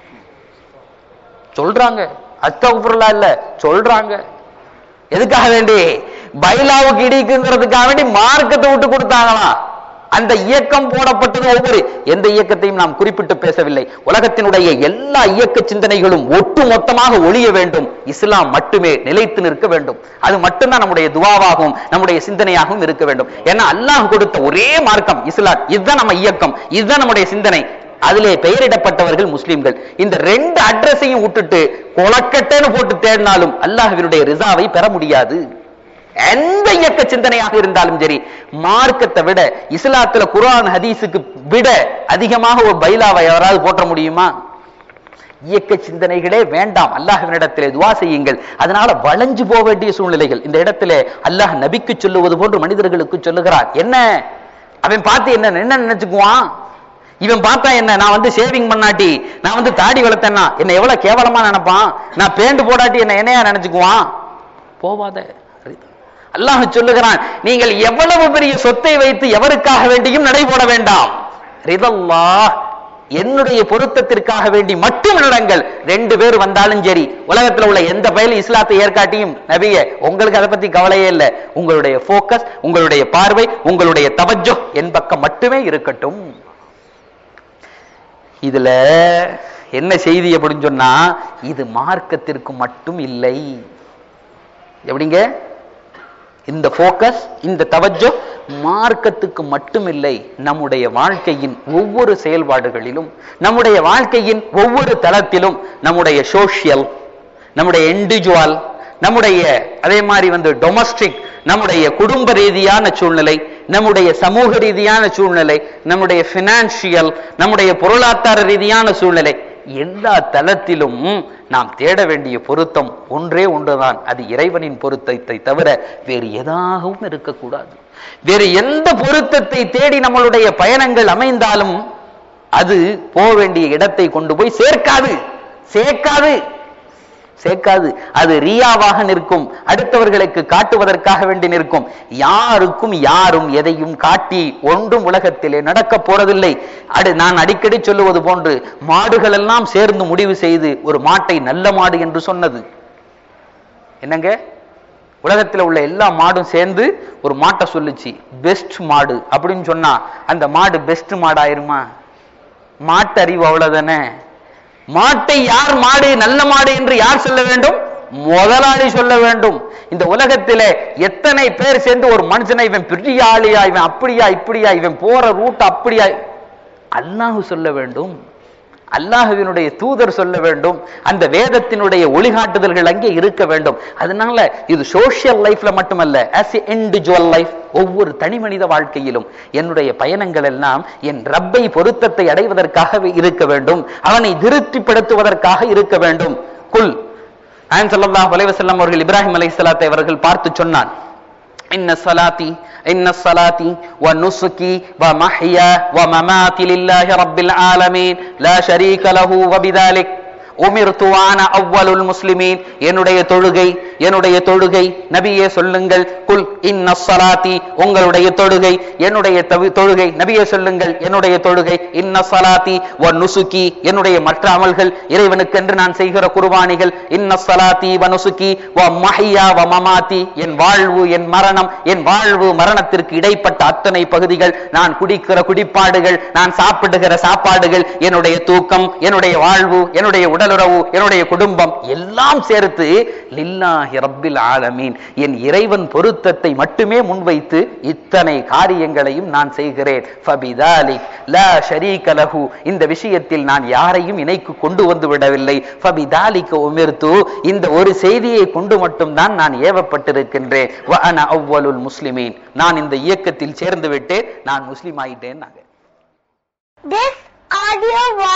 சொல்றாங்க அஸ்தகுஃபுருல்லா இல்ல சொல்றாங்க எதுக்காக வேண்டி பைலாவுக்கு இடிக்குங்கிறதுக்காக வேண்டி மார்க்கத்தை விட்டு கொடுத்தாங்களாம் அந்த இயக்கம் போடப்பட்டது ஒவ்வொரு எந்த இயக்கத்தையும் நாம் குறிப்பிட்டு பேசவில்லை உலகத்தினுடைய எல்லா இயக்க சிந்தனைகளும் ஒட்டு மொத்தமாக ஒழிய வேண்டும் இஸ்லாம் மட்டுமே நிலைத்து நிற்க வேண்டும் அது மட்டும்தான் நம்முடைய துவாவாகவும் நம்முடைய சிந்தனையாகவும் இருக்க வேண்டும் ஏன்னா அல்லாஹ் கொடுத்த ஒரே மார்க்கம் இஸ்லாம் இதுதான் நம்ம இயக்கம் இதுதான் நம்முடைய சிந்தனை அதிலே பெயரிடப்பட்டவர்கள் முஸ்லிம்கள் இந்த ரெண்டு அட்ரஸையும் விட்டுட்டு கொலக்கட்டைன்னு போட்டு தேடினாலும் அல்லாஹ்வினுடைய ரிசாவை பெற முடியாது எந்த இயக்க சிந்தனையாக இருந்தாலும் சரி மார்க்கத்தை விட இஸ்லாத்துல குர்ஆன் ஹதீஸுக்கு விட அதிகமாக ஒரு பைலாவை யாராவது போற்ற முடியுமா இயக்க சிந்தனைகளே வேண்டாம் அல்லாஹ்வினிடத்திலே துவா செய்யுங்கள் அதனால வளைஞ்சு போக வேண்டிய சூழ்நிலைகள் இந்த இடத்திலே அல்லாஹ் நபிக்கு சொல்லுவது போன்று மனிதர்களுக்கு சொல்லுகிறார் என்ன அவன் பார்த்து என்ன என்ன நினைச்சுக்குவான் இவன் பார்த்தா என்ன நான் வந்து சேவிங் பண்ணாட்டி நான் வந்து தாடி வளர்த்தேன்னா என்ன எவ்வளவு கேவலமா நினைப்பான் நான் பேண்ட் போடாட்டி என்ன என்னையா நினைச்சுக்குவான் போவாத அல்லாஹ் சொல்லுகிறான் நீங்கள் எவ்வளவு பெரிய சொத்தை வைத்து எவருக்காக வேண்டியும் நடை போட வேண்டாம் ரிதல்லா என்னுடைய பொருத்தத்திற்காக வேண்டி மட்டும் நடங்கள் ரெண்டு பேர் வந்தாலும் சரி உலகத்துல உள்ள எந்த பயலும் இஸ்லாத்தை ஏற்காட்டியும் நபிய உங்களுக்கு அதை பத்தி கவலையே இல்லை உங்களுடைய போக்கஸ் உங்களுடைய பார்வை உங்களுடைய தவஜோ என் பக்கம் மட்டுமே இருக்கட்டும் இதுல என்ன செய்தி அப்படின்னு சொன்னா இது மார்க்கத்திற்கு மட்டும் இல்லை எப்படிங்க இந்த போக்கஸ் இந்த தவஜோ மார்க்கத்துக்கு மட்டும் இல்லை நம்முடைய வாழ்க்கையின் ஒவ்வொரு செயல்பாடுகளிலும் நம்முடைய வாழ்க்கையின் ஒவ்வொரு தளத்திலும் நம்முடைய சோஷியல் நம்முடைய இண்டிவிஜுவல் நம்முடைய அதே மாதிரி வந்து டொமஸ்டிக் நம்முடைய குடும்ப ரீதியான சூழ்நிலை நம்முடைய சமூக ரீதியான சூழ்நிலை நம்முடைய பினான்சியல் நம்முடைய பொருளாதார ரீதியான சூழ்நிலை எல்லா தளத்திலும் நாம் தேட வேண்டிய பொருத்தம் ஒன்றே ஒன்றுதான் அது இறைவனின் பொருத்தத்தை தவிர வேறு எதாகவும் இருக்கக்கூடாது வேறு எந்த பொருத்தத்தை தேடி நம்மளுடைய பயணங்கள் அமைந்தாலும் அது போக வேண்டிய இடத்தை கொண்டு போய் சேர்க்காது சேர்க்காது சேர்க்காது அது ரியாவாக நிற்கும் அடுத்தவர்களுக்கு காட்டுவதற்காக வேண்டி நிற்கும் யாருக்கும் யாரும் எதையும் காட்டி ஒன்றும் உலகத்திலே நடக்க போறதில்லை அடு நான் அடிக்கடி சொல்லுவது போன்று மாடுகள் எல்லாம் சேர்ந்து முடிவு செய்து ஒரு மாட்டை நல்ல மாடு என்று சொன்னது என்னங்க உலகத்துல உள்ள எல்லா மாடும் சேர்ந்து ஒரு மாட்டை சொல்லுச்சு பெஸ்ட் மாடு அப்படின்னு சொன்னா அந்த மாடு பெஸ்ட் மாடாயிருமா மாட்டறிவு அவ்வளவுதானே மாட்டை யார் மாடு நல்ல மாடு என்று யார் சொல்ல வேண்டும் முதலாளி சொல்ல வேண்டும் இந்த உலகத்திலே எத்தனை பேர் சேர்ந்து ஒரு மனுஷனை இவன் பெரிய ஆளியா இவன் அப்படியா இப்படியா இவன் போற ரூட் அப்படியா அல்லாஹ் சொல்ல வேண்டும் அல்லாஹுவினுடைய தூதர் சொல்ல வேண்டும் அந்த வேதத்தினுடைய ஒளிகாட்டுதல்கள் அங்கே இருக்க வேண்டும் அதனால இது சோசியல் லைஃப்ல மட்டுமல்ல ஆஸ் இண்டிவிஜுவல் லைஃப் ஒவ்வொரு தனி மனித வாழ்க்கையிலும் என்னுடைய பயணங்கள் எல்லாம் என் ரப்பை பொருத்தத்தை அடைவதற்காக இருக்க வேண்டும் அவனை திருப்திப்படுத்துவதற்காக இருக்க வேண்டும் குல் ஆன் ஸல்லல்லாஹு அலைஹி வஸல்லம் அவர்கள் இப்ராஹிம் அலைஹிஸ்ஸலாத்தை அவர்கள் பார்த்து சொன்னான் இன்ன ஸலாத்தி இன்ன ஸலாத்தி வ நுசுகி வ மஹ்யா வ மமாத்தி லில்லாஹி ரப்பில் ஆலமீன் லா ஷரீக லஹு வ பிதாலிக் உமிர்து வான அவ்வலுல் முஸ்லிமீன் என்னுடைய தொழுகை என்னுடைய தொழுகை நபியே சொல்லுங்கள் குல் இன்ன ஸலாத்தி உங்களுடைய தொழுகை என்னுடைய தவி- தொழுகை நபியே சொல்லுங்கள் என்னுடைய தொழுகை இன்ன ஸலாத்தி வ நுசுகி என்னுடைய மற்ற அமல்கள் இறைவனுக்கென்று நான் செய்கிற குர்பானிகள் இன்ன ஸலாத்தி வ நுசுகி வ மஹ்யா வ மமாத்தி என் வாழ்வு என் மரணம் என் வாழ்வு மரணத்திற்கு இடைப்பட்ட அத்தனை பகுதிகள் நான் குடிக்கிற குடிப்பாடுகள் நான் சாப்பிடுகிற சாப்பாடுகள் என்னுடைய தூக்கம் என்னுடைய வாழ்வு என்னுடைய உடலுறவு என்னுடைய குடும்பம் எல்லாம் சேர்த்து லில்லாஹி ரப்பில் ஆலமீன் என் இறைவன் பொருத்தத்தை மட்டுமே முன்வைத்து இத்தனை காரியங்களையும் நான் செய்கிறேன் ஃபபிதாலிக் லா ஷரீக லஹு இந்த விஷயத்தில் நான் யாரையும் இணைக்கு கொண்டு வந்து விடவில்லை ஃபபிதாலிக உமிர்து இந்த ஒரு செய்தியை கொண்டு மட்டும்தான் நான் ஏவப்பட்டிருக்கின்றேன் வ அன அவ்வலுல் முஸ்லிமீன் நான் இந்த இயக்கத்தில் சேர்ந்து விட்டேன் நான் முஸ்லிம் ஆயிட்டேன் This audio was